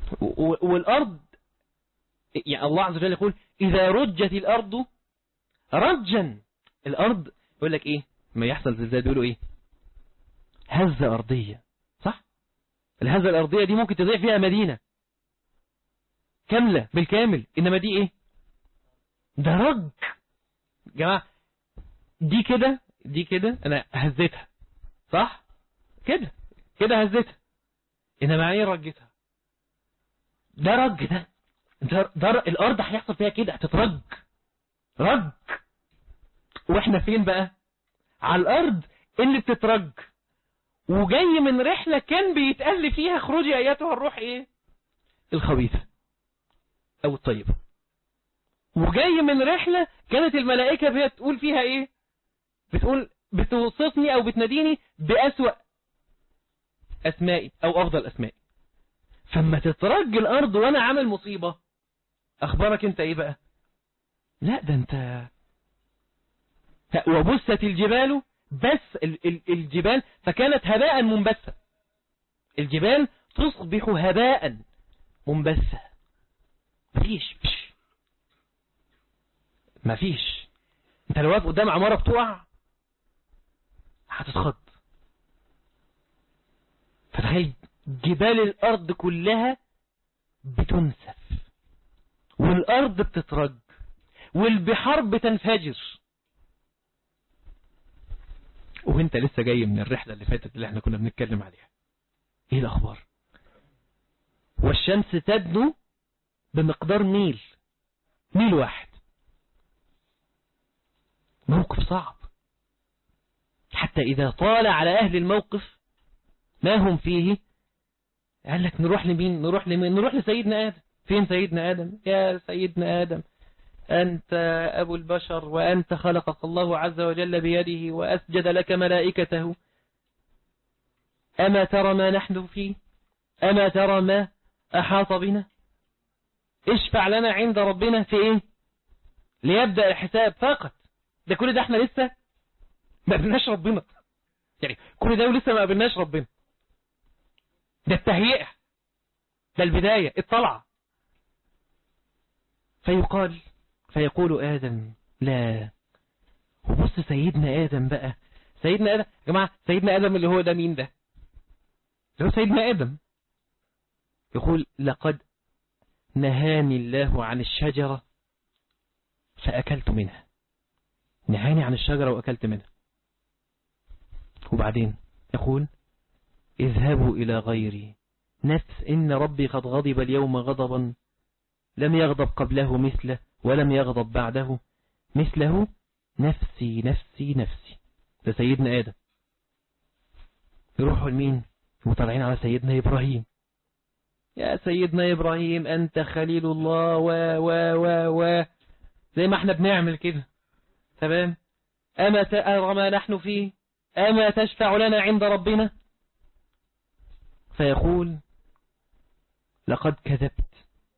والأرض يعني الله عز وجل يقول إذا رجت الأرض رجا الأرض يقول لك إيه ما يحصل زلزال بيقولوا إيه هزة أرضية صح الهزة الأرضية دي ممكن تضيع فيها مدينة كاملة بالكامل إنما دي إيه ده رج جماعة دي كده دي كده أنا هزيتها صح كده كده هزيتها إنما إيه رجتها ده رج ده ده, ده الأرض هيحصل فيها كده هتترج رج واحنا فين بقى على الأرض اللي بتترج وجاي من رحلة كان بيتقال فيها خروجي اياتها الروح ايه الخبيثة او الطيبة وجاي من رحلة كانت الملائكة بتقول فيها ايه بتقول بتوصفني او بتناديني بأسوأ اسمائي او افضل اسمائي فما تترج الارض وانا عامل مصيبة اخبارك انت ايه بقى لا ده انت وبست الجبال بس الجبال فكانت هباء منبثة الجبال تصبح هباء منبثة مفيش مفيش انت لو واقف قدام عمارة بتقع هتتخض فتخيل جبال الأرض كلها بتنسف والأرض بتترج والبحار بتنفجر وانت لسه جاي من الرحلة اللي فاتت اللي احنا كنا بنتكلم عليها ايه الاخبار والشمس تدنو بمقدار ميل ميل واحد موقف صعب حتى اذا طال على اهل الموقف ما هم فيه قال لك نروح لمين نروح لمين نروح لسيدنا آدم فين سيدنا آدم يا سيدنا آدم أنت أبو البشر وأنت خلقك الله عز وجل بيده وأسجد لك ملائكته أما ترى ما نحن فيه أما ترى ما أحاط بنا اشفع لنا عند ربنا في إيه ليبدأ الحساب فقط ده كل ده احنا لسه ما قبلناش ربنا يعني كل ده ولسه ما قبلناش ربنا ده التهيئة ده البداية الطلعة فيقال فيقول آدم لا وبص سيدنا آدم بقى سيدنا آدم يا جماعة سيدنا آدم اللي هو ده مين ده اللي هو سيدنا آدم يقول لقد نهاني الله عن الشجرة فأكلت منها نهاني عن الشجرة وأكلت منها وبعدين يقول اذهبوا إلى غيري نفس إن ربي قد غضب اليوم غضبا لم يغضب قبله مثله ولم يغضب بعده مثله نفسي نفسي نفسي ده سيدنا آدم يروحوا لمين وطالعين على سيدنا إبراهيم يا سيدنا إبراهيم أنت خليل الله و و و و زي ما احنا بنعمل كده تمام أما تأرى ما نحن فيه أما تشفع لنا عند ربنا فيقول لقد كذبت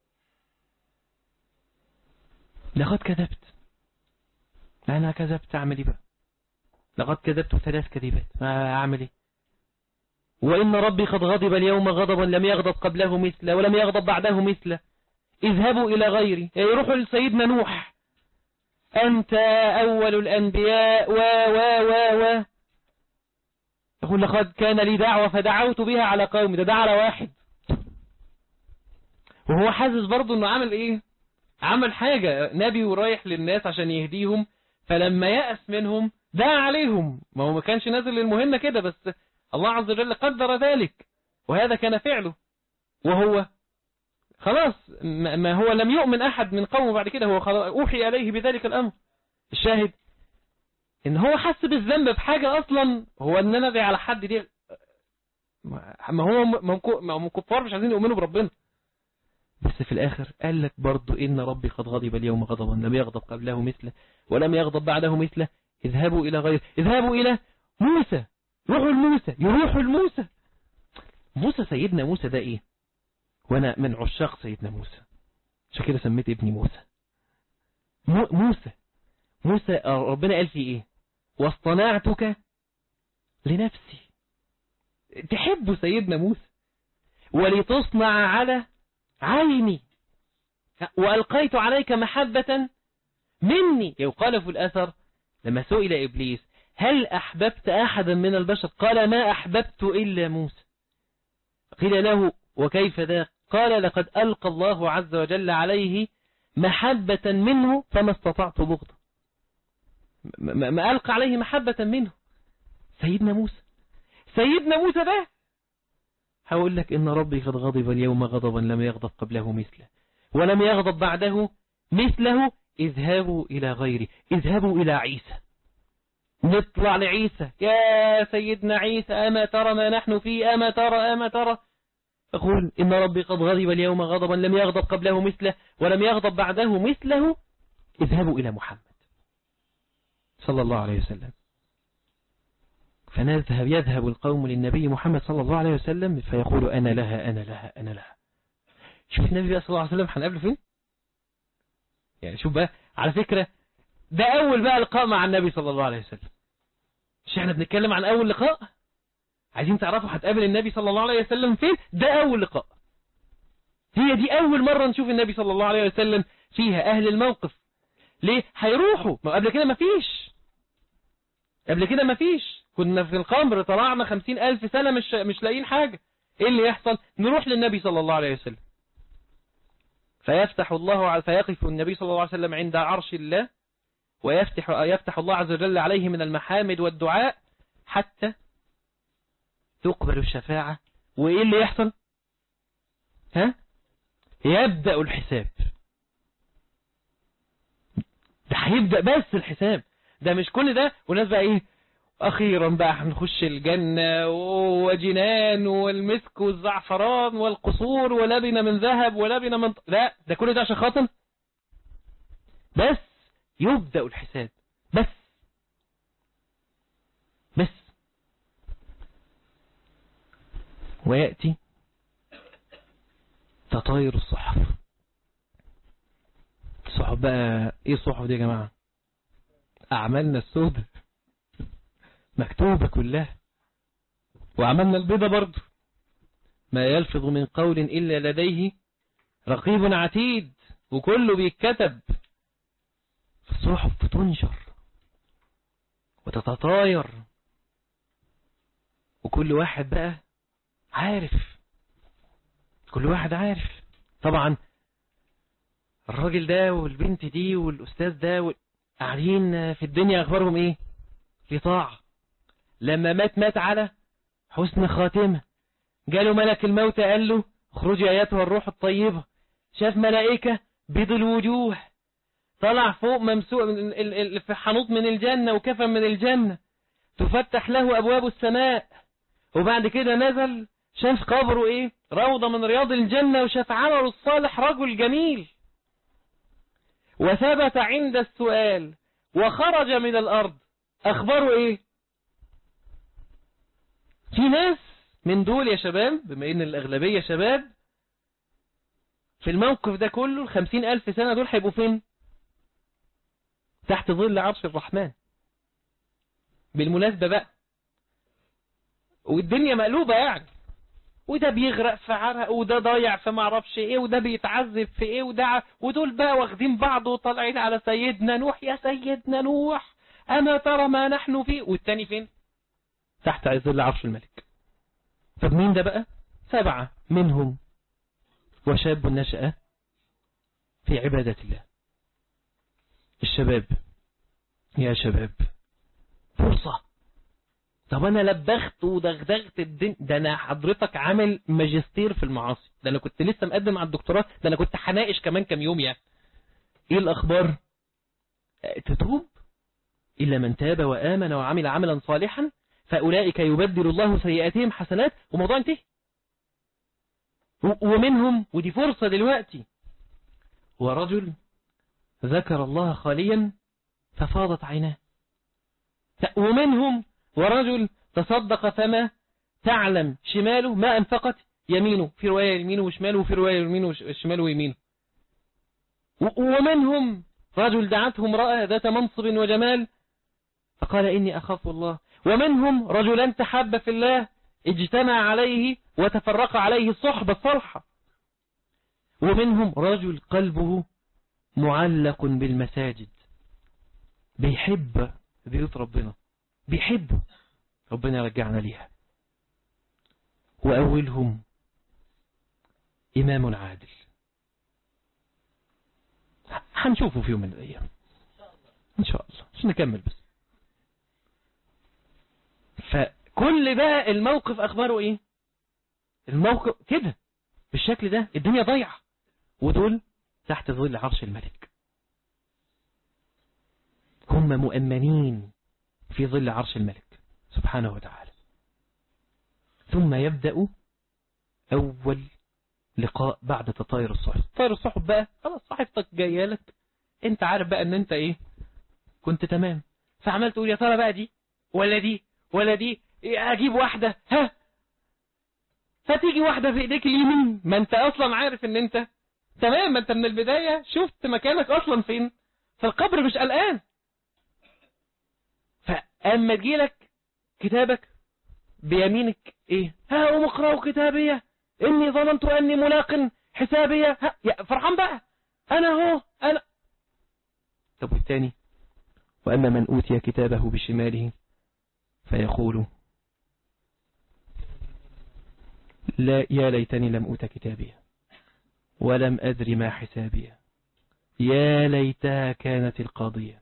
لقد كذبت أنا كذبت أعمل إيه بقى لقد كذبت ثلاث كذبات ما أعمل إيه وإن ربي قد غضب اليوم غضبا لم يغضب قبله مثله ولم يغضب بعده مثله اذهبوا إلى غيري يروحوا لسيدنا نوح أنت أول الأنبياء و و و و يقول لقد كان لي دعوة فدعوت بها على قومي ده دعوة واحد وهو حاسس برضه انه عمل ايه عمل حاجة نبي ورايح للناس عشان يهديهم فلما يأس منهم دعا عليهم ما هو ما كانش نازل للمهمة كده بس الله عز وجل قدر ذلك وهذا كان فعله وهو خلاص ما هو لم يؤمن أحد من قومه بعد كده هو أوحي عليه بذلك الأمر الشاهد ان هو حس بالذنب في حاجة اصلا هو ان انا على حد دي ما هو ما هم كفار مش عايزين يؤمنوا بربنا بس في الآخر قال لك برضو إن ربي قد غضب اليوم غضبا لم يغضب قبله مثله ولم يغضب بعده مثله اذهبوا إلى غير اذهبوا إلى موسى روحوا لموسى يروحوا لموسى موسى سيدنا موسى ده إيه وأنا من عشاق سيدنا موسى عشان كده سميت ابني موسى موسى موسى ربنا قال فيه إيه واصطنعتك لنفسي تحب سيدنا موسى ولتصنع على عيني وألقيت عليك محبة مني يقال في الأثر لما سئل إبليس هل أحببت أحدا من البشر قال ما أحببت إلا موسى قيل له وكيف ذا قال لقد ألقى الله عز وجل عليه محبة منه فما استطعت بغضا ما ألقى عليه محبة منه سيدنا موسى سيدنا موسى ده هقول لك إن ربي قد غضب اليوم غضبا لم يغضب قبله مثله ولم يغضب بعده مثله اذهبوا إلى غيري اذهبوا إلى عيسى نطلع لعيسى يا سيدنا عيسى أما ترى ما نحن فيه أما ترى أما ترى يقول إن ربي قد غضب اليوم غضبا لم يغضب قبله مثله ولم يغضب بعده مثله اذهبوا إلى محمد صلى الله عليه وسلم فنذهب يذهب القوم للنبي محمد صلى الله عليه وسلم فيقول أنا لها أنا لها أنا لها شوف النبي صلى الله عليه وسلم هنقابله فين يعني شوف بقى على فكرة ده أول بقى لقاء مع النبي صلى الله عليه وسلم مش احنا بنتكلم عن أول لقاء عايزين تعرفوا هتقابل النبي صلى الله عليه وسلم فين ده أول لقاء هي دي أول مرة نشوف النبي صلى الله عليه وسلم فيها أهل الموقف ليه هيروحوا ما قبل كده ما فيش قبل كده ما فيش كنا في القمر طلعنا خمسين ألف سنة مش, مش لاقيين حاجة ايه اللي يحصل نروح للنبي صلى الله عليه وسلم فيفتح الله فيقف النبي صلى الله عليه وسلم عند عرش الله ويفتح يفتح الله عز وجل عليه من المحامد والدعاء حتى تقبل الشفاعة وإيه اللي يحصل ها يبدأ الحساب ده هيبدأ بس الحساب ده مش كل ده والناس بقى ايه اخيرا بقى هنخش الجنة وجنان والمسك والزعفران والقصور ولبن من ذهب ولبن من لا ده كل ده عشان خاطر بس يبدأ الحساب بس بس ويأتي تطاير الصحف الصحف بقى ايه الصحف دي يا جماعة اعمالنا السودة مكتوبة كلها وعملنا البيضة برضو ما يلفظ من قول إلا لديه رقيب عتيد وكله بيتكتب الصحف تنشر وتتطاير وكل واحد بقى عارف كل واحد عارف طبعا الراجل ده والبنت دي والأستاذ ده قاعدين في الدنيا أخبارهم إيه في طاعة لما مات مات على حسن خاتمة جاله ملك الموت قال له اخرجي ايتها الروح الطيبة شاف ملائكة بيض الوجوه طلع فوق ممسوق في حنوط من الجنة وكفن من الجنة تفتح له أبواب السماء وبعد كده نزل شاف قبره ايه روضة من رياض الجنة وشاف عمله الصالح رجل جميل وثبت عند السؤال وخرج من الأرض أخباره ايه في ناس من دول يا شباب بما ان الأغلبية شباب في الموقف ده كله الخمسين ألف سنة دول هيبقوا فين تحت ظل عرش الرحمن بالمناسبة بقى والدنيا مقلوبة يعني وده بيغرق في عرق وده ضايع في معرفش ايه وده بيتعذب في ايه وده ودول بقى واخدين بعض وطالعين على سيدنا نوح يا سيدنا نوح اما ترى ما نحن فيه والتاني فين تحت ظل عرش الملك طب مين ده بقى سبعة منهم وشاب نشأ في عبادة الله الشباب يا شباب فرصة طب انا لبخت ودغدغت الدين ده انا حضرتك عامل ماجستير في المعاصي ده انا كنت لسه مقدم على الدكتوراه ده انا كنت هناقش كمان كام يوم يعني ايه الاخبار تتوب الا من تاب وامن وعمل عملا صالحا فاولئك يبدل الله سيئاتهم حسنات وموضوع انتهى ومنهم ودي فرصة دلوقتي ورجل ذكر الله خاليا ففاضت عيناه ومنهم ورجل تصدق فما تعلم شماله ما أنفقت يمينه في رواية يمينه وشماله وفي رواية يمينه وشماله ويمينه ومنهم رجل دعته امرأة ذات منصب وجمال فقال إني أخاف الله ومنهم رجلان تحب في الله اجتمع عليه وتفرق عليه الصحبة الصالحة ومنهم رجل قلبه معلق بالمساجد بيحب بيوت ربنا بيحبه ربنا يرجعنا ليها وأولهم إمام عادل هنشوفه في يوم من الأيام إن شاء الله مش نكمل بس فكل بقى الموقف أخباره إيه الموقف كده بالشكل ده الدنيا ضيعة ودول تحت ظل عرش الملك هم مؤمنين في ظل عرش الملك سبحانه وتعالى ثم يبدأ أول لقاء بعد تطاير الصحف تطاير الصحف بقى خلاص صحيفتك جايه لك انت عارف بقى ان انت ايه كنت تمام فعمال تقول يا ترى بقى دي ولا دي ولا دي إيه اجيب واحدة ها فتيجي واحدة في ايديك اليمين ما انت اصلا عارف ان انت تمام ما انت من البداية شفت مكانك اصلا فين في القبر مش قلقان فاما تجيلك كتابك بيمينك ايه ها قوم اقرأوا كتابية اني ظننت اني ملاق حسابية ها يا فرحان بقى انا هو انا طب والتاني واما من اوتي كتابه بشماله فيقول لا يا ليتني لم أوت كتابي ولم أدر ما حسابي يا ليتها كانت القاضية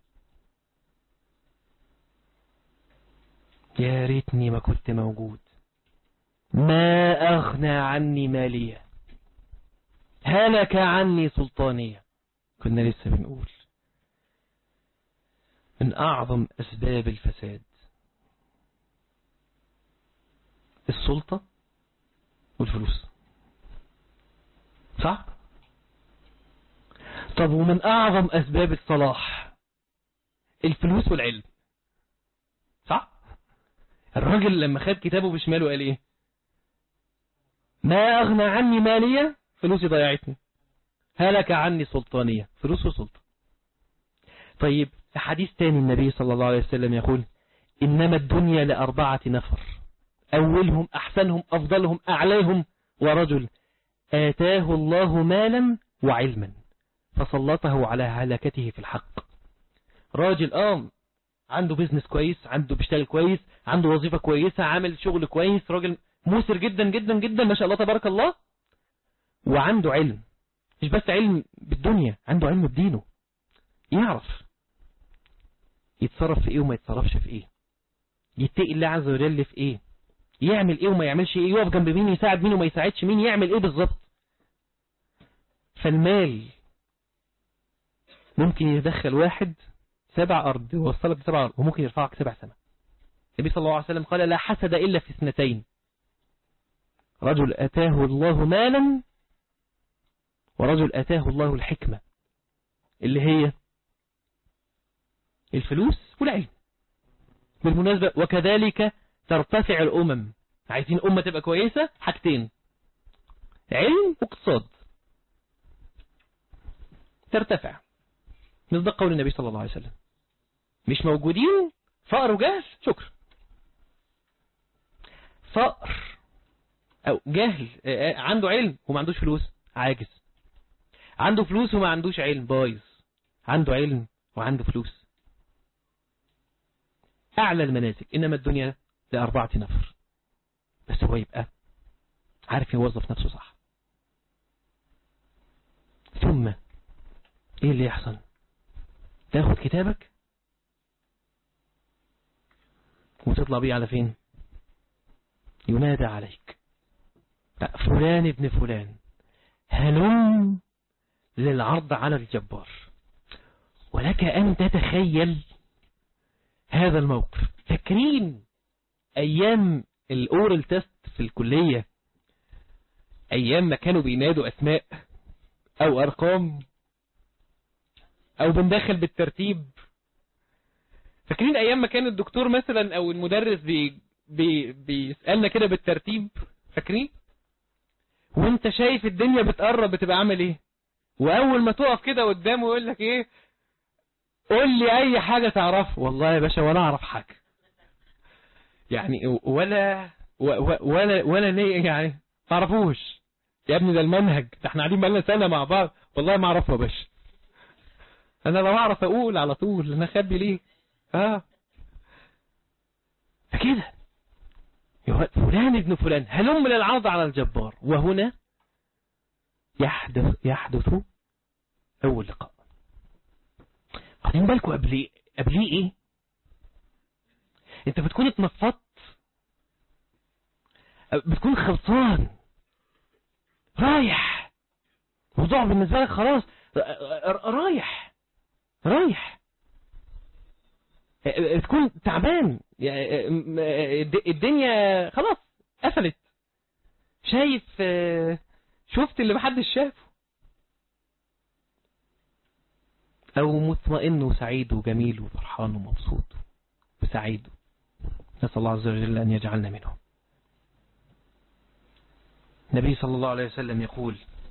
يا ريتني ما كنت موجود ما أغنى عني مالية هلك عني سلطانية كنا لسه بنقول من أعظم أسباب الفساد السلطة والفلوس صح طب ومن أعظم أسباب الصلاح الفلوس والعلم صح الراجل لما خد كتابه بشماله قال ايه ما أغنى عني مالية فلوسي ضيعتني هلك عني سلطانية فلوس وسلطة طيب حديث تاني النبي صلى الله عليه وسلم يقول إنما الدنيا لأربعة نفر أولهم أحسنهم أفضلهم أعلاهم ورجل آتاه الله مالا وعلما فسلطه على هلكته في الحق راجل آم عنده بيزنس كويس عنده بيشتغل كويس عنده وظيفة كويسة عامل شغل كويس راجل موسر جدا جدا جدا ما شاء الله تبارك الله وعنده علم مش بس علم بالدنيا عنده علم بدينه يعرف يتصرف في ايه وما يتصرفش في ايه يتقي الله عز وجل في ايه يعمل ايه وما يعملش ايه يقف جنب مين يساعد مين وما يساعدش مين يعمل ايه بالظبط فالمال ممكن يدخل واحد سبع أرض ووصلك سبع أرض وممكن يرفعك سبع سنة النبي صلى الله عليه وسلم قال لا حسد إلا في اثنتين رجل أتاه الله مالا ورجل أتاه الله الحكمة اللي هي الفلوس والعلم بالمناسبة وكذلك ترتفع الأمم عايزين أمة تبقى كويسة حاجتين علم واقتصاد ترتفع مصدق قول النبي صلى الله عليه وسلم مش موجودين فقر وجهل شكر فقر أو جهل عنده علم وما عندوش فلوس عاجز عنده فلوس وما عندوش علم بايظ عنده علم وعنده فلوس أعلى المناسك إنما الدنيا لأربعة نفر بس هو يبقى عارف يوظف نفسه صح ثم ايه اللي يحصل تاخد كتابك وتطلع بيه على فين ينادى عليك لا فلان ابن فلان هلم للعرض على الجبار ولك أن تتخيل هذا الموقف فاكرين أيام الأورال تيست في الكلية أيام ما كانوا بينادوا أسماء أو أرقام أو بندخل بالترتيب فاكرين أيام ما كان الدكتور مثلا أو المدرس بي بي بيسألنا كده بالترتيب فاكرين وانت شايف الدنيا بتقرب بتبقى عامل ايه واول ما تقف كده قدامه يقول لك ايه قول لي اي حاجة تعرف والله يا باشا ولا اعرف حاجة يعني ولا ولا ولا ليه يعني تعرفوش يا ابني ده المنهج ده احنا قاعدين بقالنا سنة مع بعض والله ما اعرفه يا باشا انا لو اعرف اقول على طول انا اخبي ليه اه فكده فلان ابن فلان هلم للعرض على الجبار وهنا يحدث يحدث اول لقاء واخدين بالكم قبل قبليه ايه انت بتكون اتنفضت بتكون خلصان رايح موضوع بالنسبة لك خلاص رايح رايح تكون تعبان الدنيا خلاص قفلت شايف شفت اللي محدش شافه او مطمئن وسعيد وجميل وفرحان ومبسوط وسعيد نسأل الله عز وجل أن يجعلنا منهم النبي صلى الله عليه وسلم يقول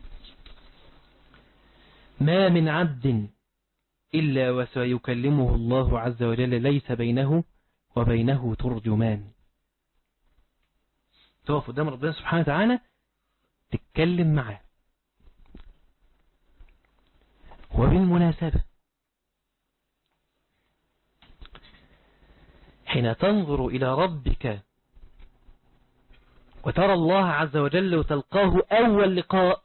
ما من عبد إلا وسيكلمه الله عز وجل ليس بينه وبينه ترجمان تقف قدام ربنا سبحانه وتعالى تتكلم معاه وبالمناسبة حين تنظر إلى ربك وترى الله عز وجل وتلقاه أول لقاء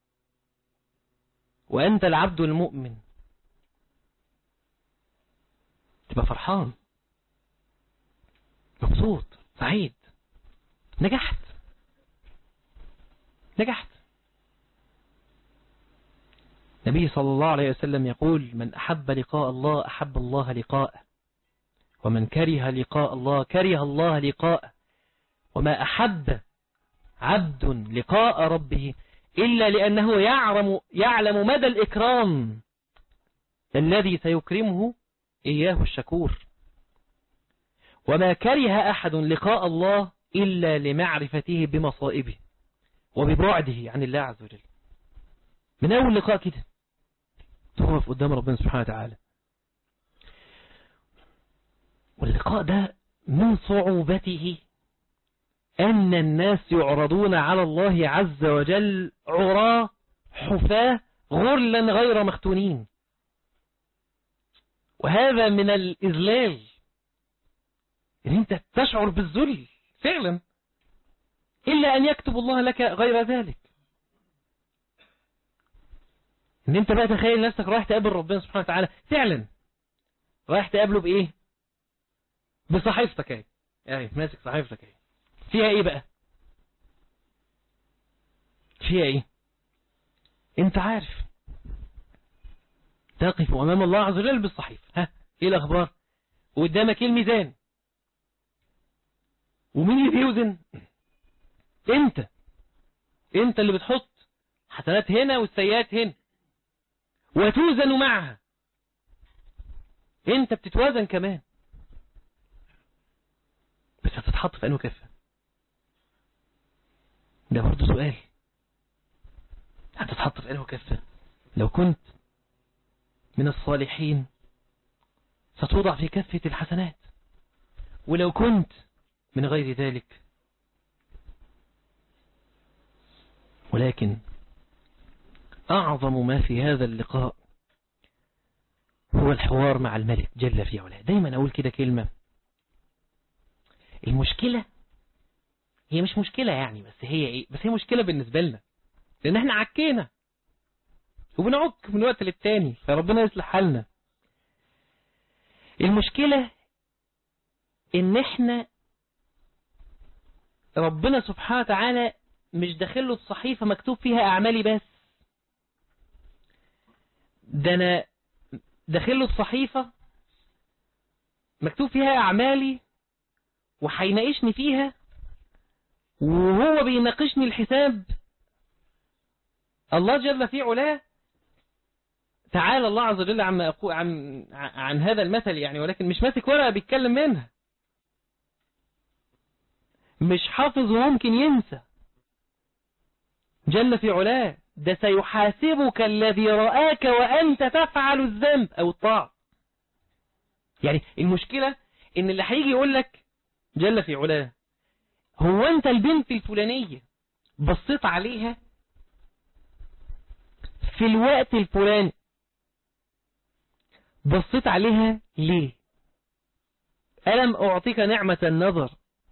وأنت العبد المؤمن تبقى فرحان مبسوط سعيد نجحت نجحت النبي صلى الله عليه وسلم يقول من أحب لقاء الله أحب الله لقاءه ومن كره لقاء الله كره الله لقاءه وما أحب عبد لقاء ربه إلا لأنه يعلم, يعلم مدى الإكرام الذي سيكرمه إياه الشكور وما كره أحد لقاء الله إلا لمعرفته بمصائبه وببعده عن الله عز وجل من أول لقاء كده تقف قدام ربنا سبحانه وتعالى واللقاء ده من صعوبته أن الناس يعرضون على الله عز وجل عراة حفاة غرلا غير مختونين وهذا من الإذلال إن أنت تشعر بالذل فعلا إلا أن يكتب الله لك غير ذلك إن أنت بقى تخيل نفسك رايح تقابل ربنا سبحانه وتعالى فعلا رايح تقابله بإيه بصحيفتك اهي يعني ماسك صحيفتك اهي فيها ايه بقى فيها ايه انت عارف تقف امام الله عز وجل بالصحيفة ها ايه الاخبار وقدامك ايه الميزان ومين اللي بيوزن انت انت اللي بتحط حسنات هنا والسيئات هنا وتوزن معها انت بتتوازن كمان بس هتتحط في انه كفه ده برضه سؤال هتتحط في انه كفه لو كنت من الصالحين ستوضع في كفة الحسنات ولو كنت من غير ذلك ولكن أعظم ما في هذا اللقاء هو الحوار مع الملك جل في علاه دايما أقول كده كلمة المشكلة هي مش مشكلة يعني بس هي ايه بس هي مشكلة بالنسبة لنا لان احنا عكينا وبنعك من وقت للتاني فربنا يصلح حالنا المشكلة ان احنا ربنا سبحانه وتعالى مش داخله الصحيفة مكتوب فيها اعمالي بس ده انا داخله الصحيفة مكتوب فيها اعمالي وهيناقشني فيها وهو بيناقشني الحساب الله جل في علاه تعالى الله عز وجل عما أقول عن, عن هذا المثل يعني ولكن مش ماسك ورقة بيتكلم منها مش حافظ وممكن ينسى جل في علاه ده سيحاسبك الذي رآك وأنت تفعل الذنب أو الطاعة يعني المشكلة ان اللي هيجي يقول لك جل في علاه هو انت البنت الفلانية بصيت عليها في الوقت الفلاني بصيت عليها ليه ألم أعطيك نعمة النظر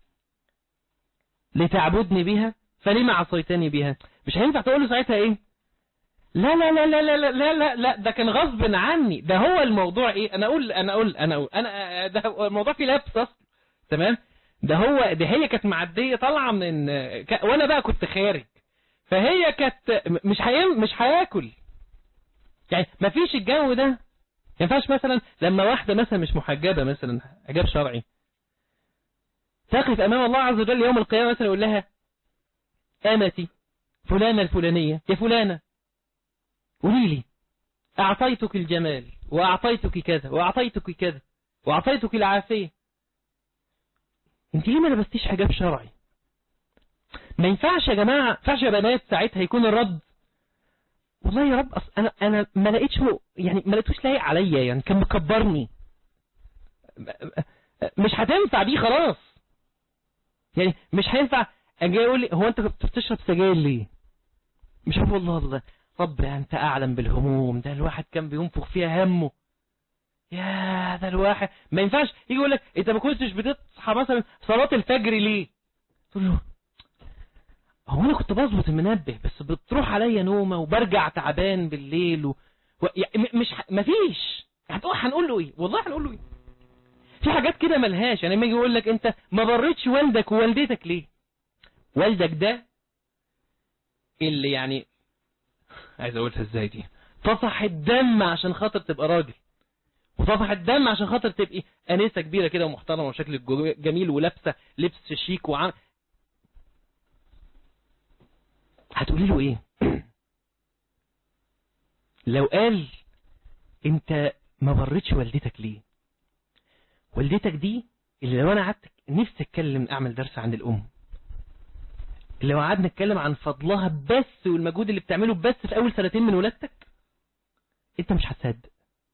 لتعبدني بها فلما عصيتني بها مش هينفع تقول له ساعتها ايه لا لا لا لا لا لا لا لا لا ده كان غصب عني ده هو الموضوع ايه انا اقول انا اقول انا اقول انا ده الموضوع فيه لبس اصلا تمام ده هو ده هي كانت معديه طالعه من ك... وانا بقى كنت خارج فهي كانت مش هيم مش هياكل يعني ما فيش الجو ده ما ينفعش مثلا لما واحده مثلا مش محجبه مثلا حجاب شرعي تقف امام الله عز وجل يوم القيامه مثلا يقول لها امتي فلانه الفلانيه يا فلانه قولي لي اعطيتك الجمال واعطيتك كذا واعطيتك كذا واعطيتك العافيه انت ليه ما لبستيش حجاب شرعي ما ينفعش يا جماعه ما ينفعش يا بنات ساعتها يكون الرد والله يا رب أص... انا انا ما لقيتش يعني ما لقيتوش لايق عليا يعني كان مكبرني مش هتنفع دي خلاص يعني مش هينفع اجي اقول لي هو انت كنت بتشرب سجاير ليه مش عارف والله الله رب انت اعلم بالهموم ده الواحد كان بينفخ فيها همه يا ده الواحد ما ينفعش يجي يقول لك انت ما كنتش بتصحى مثلا صلاه الفجر ليه تقول له هو انا كنت بظبط المنبه بس بتروح عليا نومه وبرجع تعبان بالليل و... و... يعني مش ما فيش هتقول هنقول له ايه والله هنقول له ايه في حاجات كده ملهاش يعني لما يجي يقول لك انت ما بريتش والدك ووالدتك ليه والدك ده اللي يعني عايز اقولها ازاي دي طفح الدم عشان خاطر تبقى راجل وطفح الدم عشان خاطر تبقي انسه كبيره كده ومحترمه وشكلك جميل ولابسه لبس شيك وعام هتقولي له ايه لو قال انت ما بريتش والدتك ليه والدتك دي اللي لو انا قعدت نفسي اتكلم اعمل درس عن الام اللي لو قعدنا نتكلم عن فضلها بس والمجهود اللي بتعمله بس في اول سنتين من ولادتك انت مش هتصدق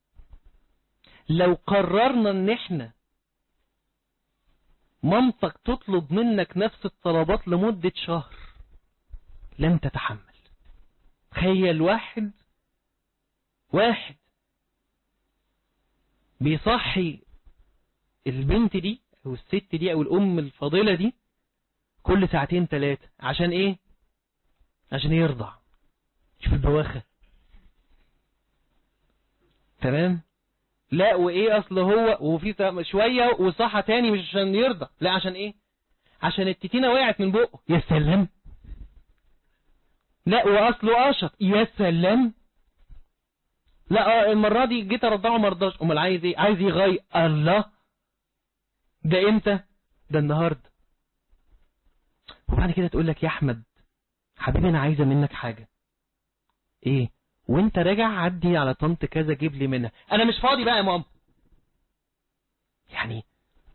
لو قررنا ان احنا مامتك تطلب منك نفس الطلبات لمدة شهر لن تتحمل تخيل واحد واحد بيصحي البنت دي او الست دي او الام الفاضلة دي كل ساعتين ثلاثة عشان ايه عشان يرضع شوف البواخة تمام لا وايه اصل هو وفي شوية وصحة تاني مش عشان يرضع لا عشان ايه عشان التتينة وقعت من بقه يا سلام لا واصله قشط يا سلام لا المرة دي جيت ارضعه مرضاش امال عايز ايه عايز يغير الله ده امتى ده النهارده وبعد كده تقول لك يا احمد حبيبي انا عايزه منك حاجه ايه وانت راجع عدي على طنط كذا جيب لي منها انا مش فاضي بقى يا ماما يعني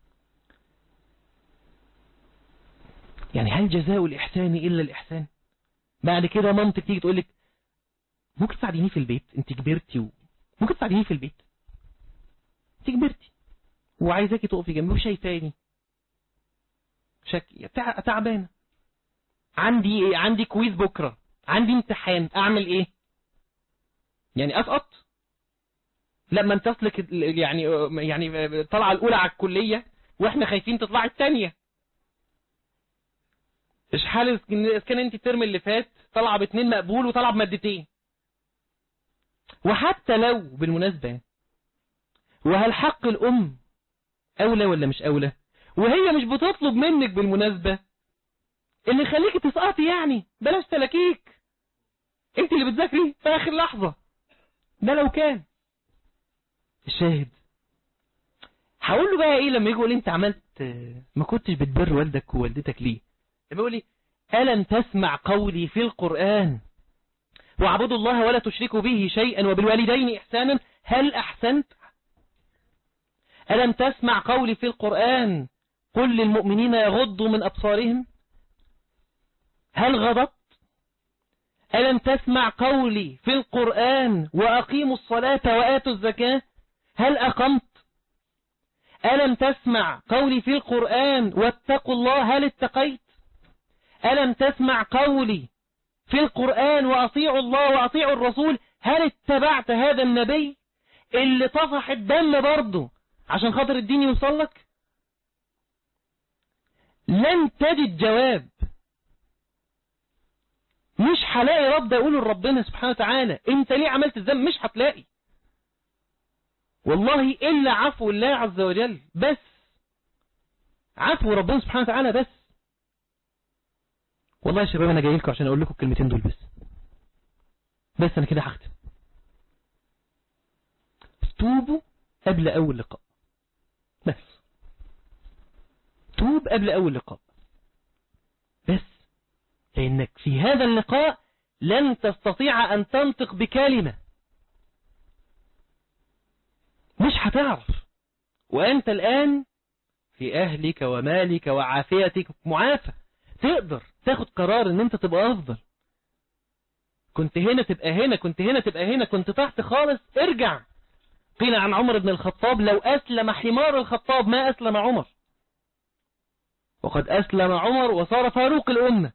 يعني هل جزاء الاحسان الا الاحسان بعد كده مامتك تيجي تقول لك ممكن تساعديني في البيت انت كبرتي و... ممكن تساعديني في البيت انت كبرتي وعايزاكي تقفي جنبي وشايفاني شك... تعبانه عندي ايه عندي كويز بكرة عندي امتحان اعمل ايه يعني اسقط لما انت اصلك يعني يعني طلع الاولى على الكلية واحنا خايفين تطلع الثانيه ايش حال كان انت الترم اللي فات طلع باتنين مقبول وطلع بمادتين وحتى لو بالمناسبة وهل حق الام اولى ولا مش اولى وهي مش بتطلب منك بالمناسبة اللي يخليك تسقطي يعني بلاش تلاكيك انت اللي بتذاكري في اخر لحظة ده لو كان الشاهد هقول له بقى ايه لما يجي يقول انت عملت ما كنتش بتبر والدك ووالدتك ليه لما يقول لي ألم تسمع قولي في القرآن واعبدوا الله ولا تشركوا به شيئا وبالوالدين إحسانا هل أحسنت ألم تسمع قولي في القرآن قل للمؤمنين يغضوا من أبصارهم هل غضبت ألم تسمع قولي في القرآن وأقيموا الصلاة وآتوا الزكاة هل أقمت ألم تسمع قولي في القرآن واتقوا الله هل اتقيت ألم تسمع قولي في القرآن وأطيعوا الله وأطيعوا الرسول هل اتبعت هذا النبي اللي طفح الدم برضه عشان خاطر الدين يوصل لك لن تجد جواب مش هلاقي رد اقوله لربنا سبحانه وتعالى انت ليه عملت الذنب مش هتلاقي والله الا عفو الله عز وجل بس عفو ربنا سبحانه وتعالى بس والله يا شباب انا جاي لكم عشان اقول لكم الكلمتين دول بس بس انا كده هختم توبوا قبل اول لقاء بس توب قبل اول لقاء بس لانك في هذا اللقاء لن تستطيع ان تنطق بكلمة مش هتعرف وانت الان في اهلك ومالك وعافيتك معافى تقدر تاخد قرار ان انت تبقى افضل كنت هنا تبقى هنا كنت هنا تبقى هنا كنت تحت خالص ارجع قيل عن عمر بن الخطاب لو أسلم حمار الخطاب ما أسلم عمر وقد أسلم عمر وصار فاروق الأمة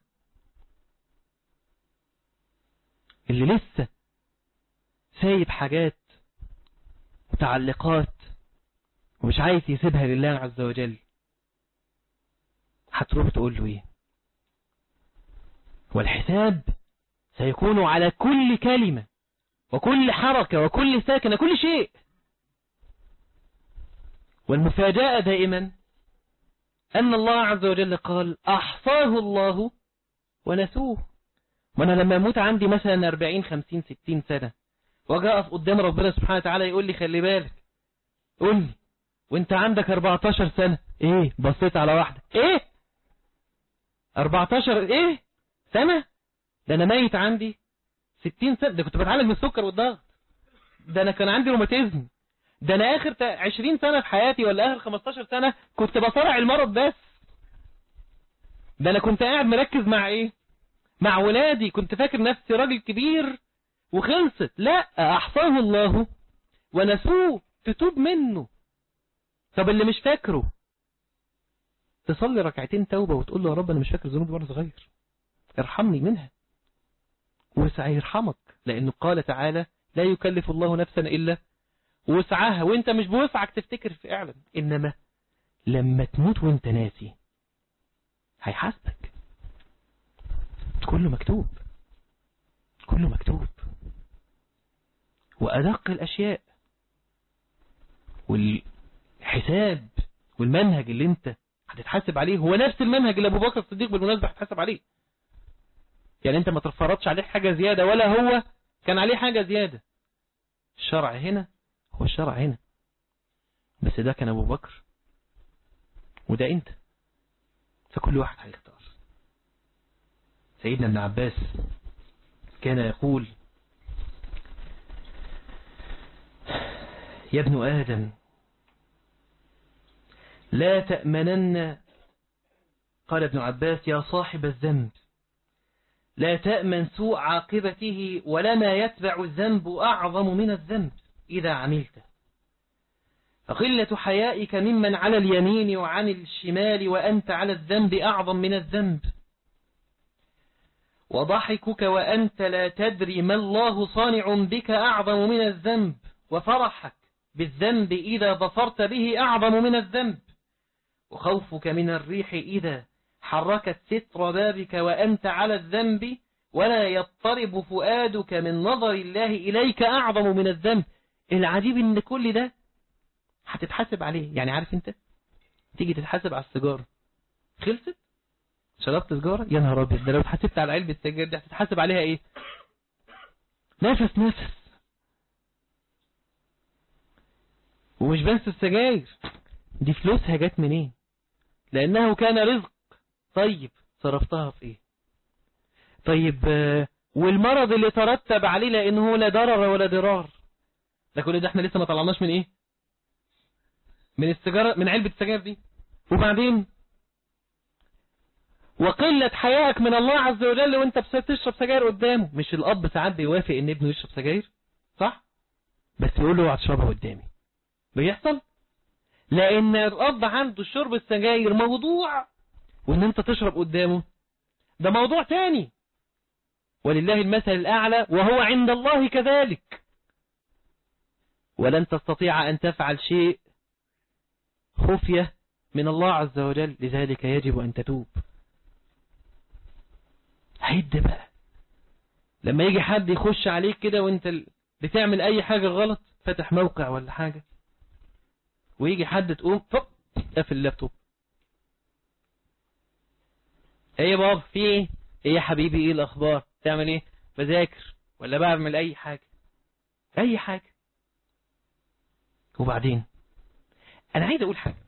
اللي لسه سايب حاجات متعلقات ومش عايز يسيبها لله عز وجل هتروح تقول له ايه والحساب سيكون على كل كلمة وكل حركة وكل ساكنة كل شيء والمفاجأة دائما أن الله عز وجل قال أحصاه الله ونسوه وانا لما اموت عندي مثلا 40 50 60 سنة واجي اقف قدام ربنا سبحانه وتعالى يقول لي خلي بالك قول لي وانت عندك 14 سنة ايه بصيت على واحدة ايه 14 ايه سنة ده انا ميت عندي 60 سنة ده كنت بتعالج من السكر والضغط ده انا كان عندي روماتيزم ده انا اخر 20 سنة في حياتي ولا اخر 15 سنة كنت بصارع المرض بس ده انا كنت قاعد مركز مع ايه مع ولادي كنت فاكر نفسي راجل كبير وخلصت لا احصاه الله ونسوه تتوب منه طب اللي مش فاكره تصلي ركعتين توبة وتقول له يا رب انا مش فاكر ذنوبي وانا صغير ارحمني منها وسيرحمك لانه قال تعالى لا يكلف الله نفسا الا وسعها وانت مش بوسعك تفتكر فعلا انما لما تموت وانت ناسي هيحاسبك كله مكتوب كله مكتوب وأدق الأشياء والحساب والمنهج اللي انت هتتحاسب عليه هو نفس المنهج اللي أبو بكر الصديق بالمناسبة هتحاسب عليه يعني انت ما تفرضش عليه حاجة زيادة ولا هو كان عليه حاجة زيادة الشرع هنا هو الشرع هنا بس ده كان أبو بكر وده انت فكل واحد هيختار سيدنا ابن عباس كان يقول يا ابن آدم لا تأمنن قال ابن عباس يا صاحب الذنب لا تأمن سوء عاقبته ولما يتبع الذنب أعظم من الذنب إذا عملته فقلة حيائك ممن على اليمين وعن الشمال وأنت على الذنب أعظم من الذنب وضحكك وأنت لا تدري ما الله صانع بك أعظم من الذنب وفرحك بالذنب إذا ظفرت به أعظم من الذنب وخوفك من الريح إذا حركت ستر بابك وأنت على الذنب ولا يضطرب فؤادك من نظر الله إليك أعظم من الذنب العجيب إن كل ده هتتحاسب عليه يعني عارف انت تيجي تتحاسب على السيجارة خلصت شربت سجارة يا نهار ابيض ده لو اتحاسبت على علبة السجاير دي هتتحاسب عليها ايه نفس نفس ومش بس السجاير دي فلوسها جت منين لانه كان رزق طيب صرفتها في ايه طيب والمرض اللي ترتب عليه لانه لا ضرر ولا ضرار ده كل ده احنا لسه ما طلعناش من ايه من السجارة من علبة السجاير دي وبعدين وقلة حيائك من الله عز وجل وانت بتشرب سجاير قدامه مش الاب ساعات بيوافق ان ابنه يشرب سجاير صح بس يقول له هتشربها قدامي بيحصل لان الاب عنده شرب السجاير موضوع وان انت تشرب قدامه ده موضوع تاني ولله المثل الأعلى وهو عند الله كذلك ولن تستطيع أن تفعل شيء خفية من الله عز وجل لذلك يجب أن تتوب عد بقى لما يجي حد يخش عليك كده وانت بتعمل اي حاجة غلط فتح موقع ولا حاجة ويجي حد تقوم فب قفل اللابتوب ايه يا بابا في ايه ايه يا حبيبي ايه الاخبار تعمل ايه بذاكر ولا بعمل اي حاجة اي حاجة وبعدين انا عايز اقول حاجة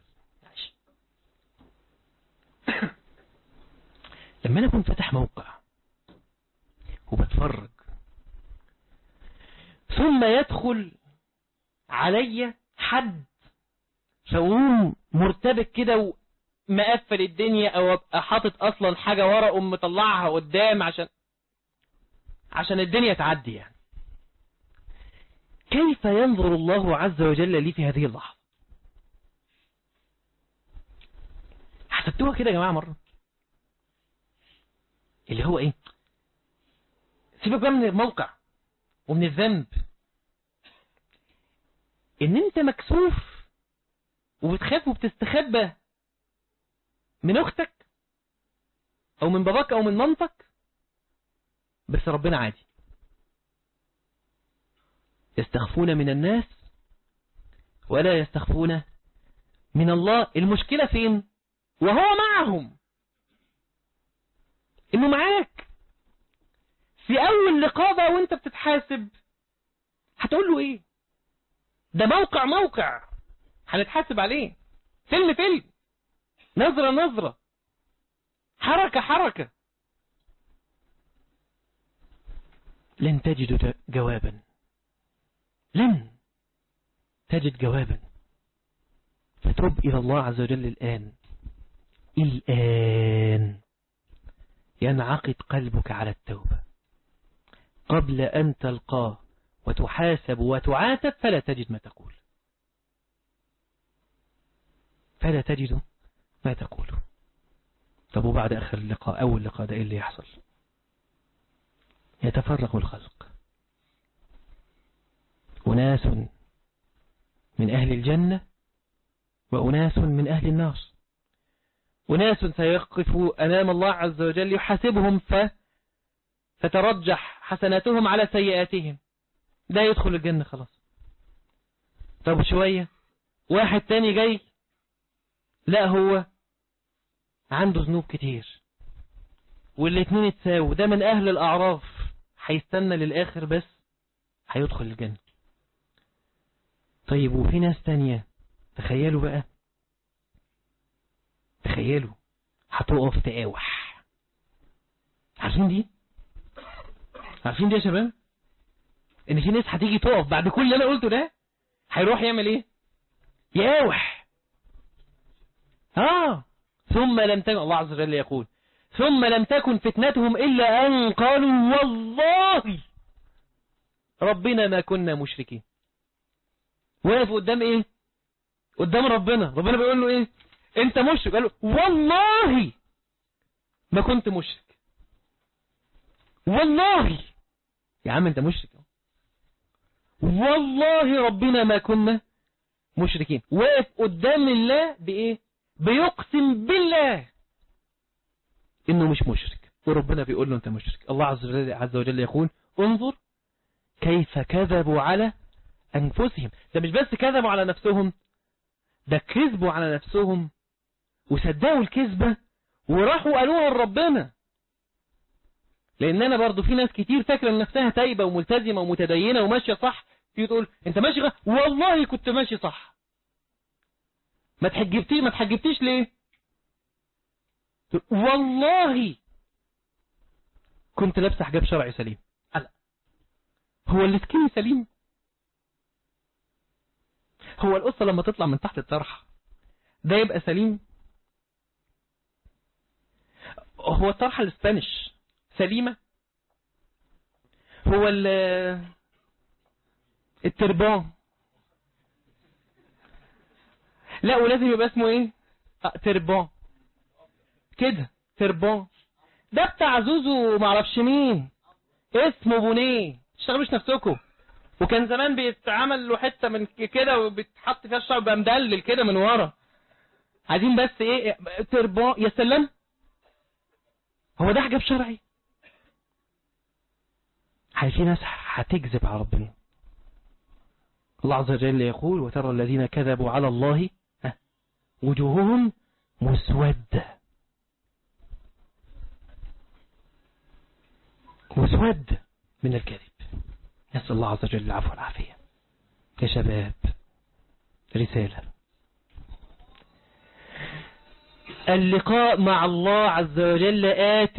لما انا كنت فاتح موقع وبتفرج ثم يدخل علي حد فاقوم مرتبك كده ومقفل الدنيا او ابقى حاطط اصلا حاجة ورا ام مطلعها قدام عشان عشان الدنيا تعدي يعني كيف ينظر الله عز وجل لي في هذه اللحظة حسبتوها كده يا جماعة مرة اللي هو ايه سيبك بقى من الموقع ومن الذنب ان انت مكسوف وبتخاف وبتستخبى من اختك او من باباك او من مامتك بس ربنا عادي يستخفون من الناس ولا يستخفون من الله المشكلة فين وهو معهم انه معاك في اول لقاء بقى وانت بتتحاسب هتقول له ايه ده موقع موقع هنتحاسب عليه فيلم فيلم نظرة نظرة حركة حركة لن تجد جوابا لن تجد جوابا فتب إلى الله عز وجل الآن الآن ينعقد قلبك على التوبة قبل أن تلقاه وتحاسب وتعاتب فلا تجد ما تقول فلا تجد ما تقول طب وبعد آخر اللقاء أول لقاء ده إيه اللي يحصل يتفرق الخلق أناس من أهل الجنة وأناس من أهل النار أناس سيقفوا أمام الله عز وجل يحاسبهم ف فترجح حسناتهم على سيئاتهم ده يدخل الجنة خلاص طب شوية واحد تاني جاي لا هو عنده ذنوب كتير والاتنين اتساووا ده من أهل الأعراف هيستنى للآخر بس هيدخل الجنة طيب وفي ناس تانية تخيلوا بقى تخيلوا هتقف تقاوح عارفين دي عارفين دي يا شباب ان في ناس هتيجي تقف بعد كل اللي انا قلته ده هيروح يعمل ايه يقاوح اه ثم لم تكن الله عز وجل يقول ثم لم تكن فتنتهم إلا أن قالوا والله ربنا ما كنا مشركين واقف قدام ايه قدام ربنا ربنا بيقول له ايه انت مشرك قال له والله ما كنت مشرك والله يا عم انت مشرك والله ربنا ما كنا مشركين واقف قدام الله بايه بيقسم بالله انه مش مشرك وربنا بيقول له انت مشرك الله عز وجل, عز وجل يقول انظر كيف كذبوا على انفسهم ده مش بس كذبوا على نفسهم ده كذبوا على نفسهم وصدقوا الكذبة وراحوا قالوها لربنا لان انا برضو في ناس كتير فاكره ان نفسها تايبه وملتزمه ومتدينه وماشيه صح تيجي تقول انت ماشي غ... والله كنت ماشي صح ما تحجبتيش ما تحجبتيش ليه والله كنت لابسه حجاب شرعي سليم لا هو السكين سليم هو القصة لما تطلع من تحت الطرح ده يبقى سليم هو الطرحة الاسبانيش سليمة هو التربان لا ولازم يبقى اسمه ايه اه تربان كده تربان ده بتاع زوزو معرفش مين اسمه بونيه تشتغلوش نفسكم وكان زمان بيتعمل له حته من كده وبيتحط فيها الشعر بقى مدلل كده من ورا عايزين بس ايه تربا يا سلام هو ده حجاب شرعي في ناس هتكذب على ربنا الله عز وجل يقول وترى الذين كذبوا على الله وجوههم مسودة مسود من الكذب نسأل الله عز وجل العفو والعافية يا شباب رسالة اللقاء مع الله عز وجل آت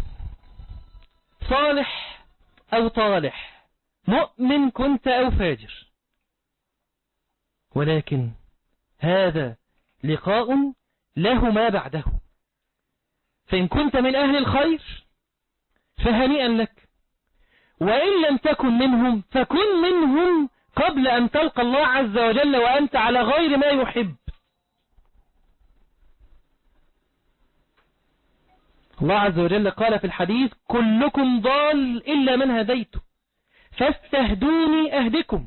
صالح أو طالح مؤمن كنت أو فاجر ولكن هذا لقاء له ما بعده فإن كنت من أهل الخير فهنيئا لك وإن لم تكن منهم فكن منهم قبل أن تلقى الله عز وجل وأنت على غير ما يحب الله عز وجل قال في الحديث كلكم ضال إلا من هديته فاستهدوني أهدكم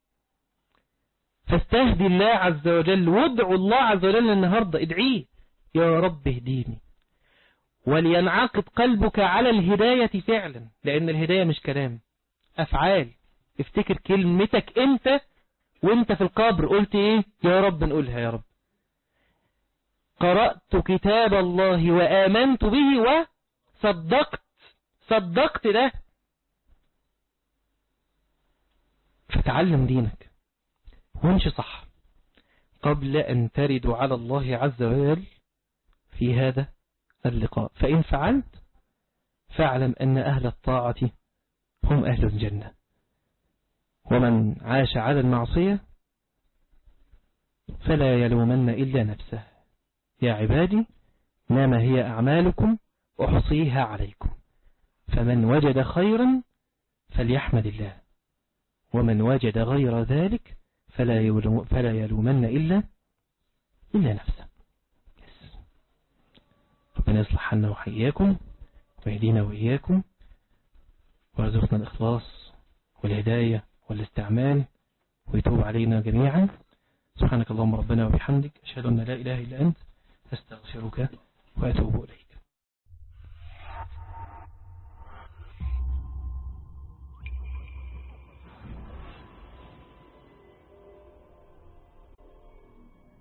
فاستهدي الله عز وجل وادعوا الله عز وجل النهاردة ادعيه يا رب اهديني ولينعقد قلبك على الهداية فعلا لأن الهداية مش كلام أفعال افتكر كلمتك انت وانت في القبر قلت ايه يا رب نقولها يا رب قرأت كتاب الله وآمنت به وصدقت صدقت ده فتعلم دينك وامشي صح قبل أن ترد على الله عز وجل في هذا اللقاء فإن فعلت فاعلم أن أهل الطاعة هم أهل الجنة ومن عاش على المعصية فلا يلومن إلا نفسه يا عبادي نام هي أعمالكم أحصيها عليكم فمن وجد خيرا فليحمد الله ومن وجد غير ذلك فلا, يلوم فلا يلومن إلا إلا نفسه ربنا يصلح حالنا وحياكم ويهدينا وإياكم ويرزقنا الإخلاص والهداية والاستعمال ويتوب علينا جميعا سبحانك اللهم ربنا وبحمدك أشهد أن لا إله إلا أنت أستغفرك وأتوب إليك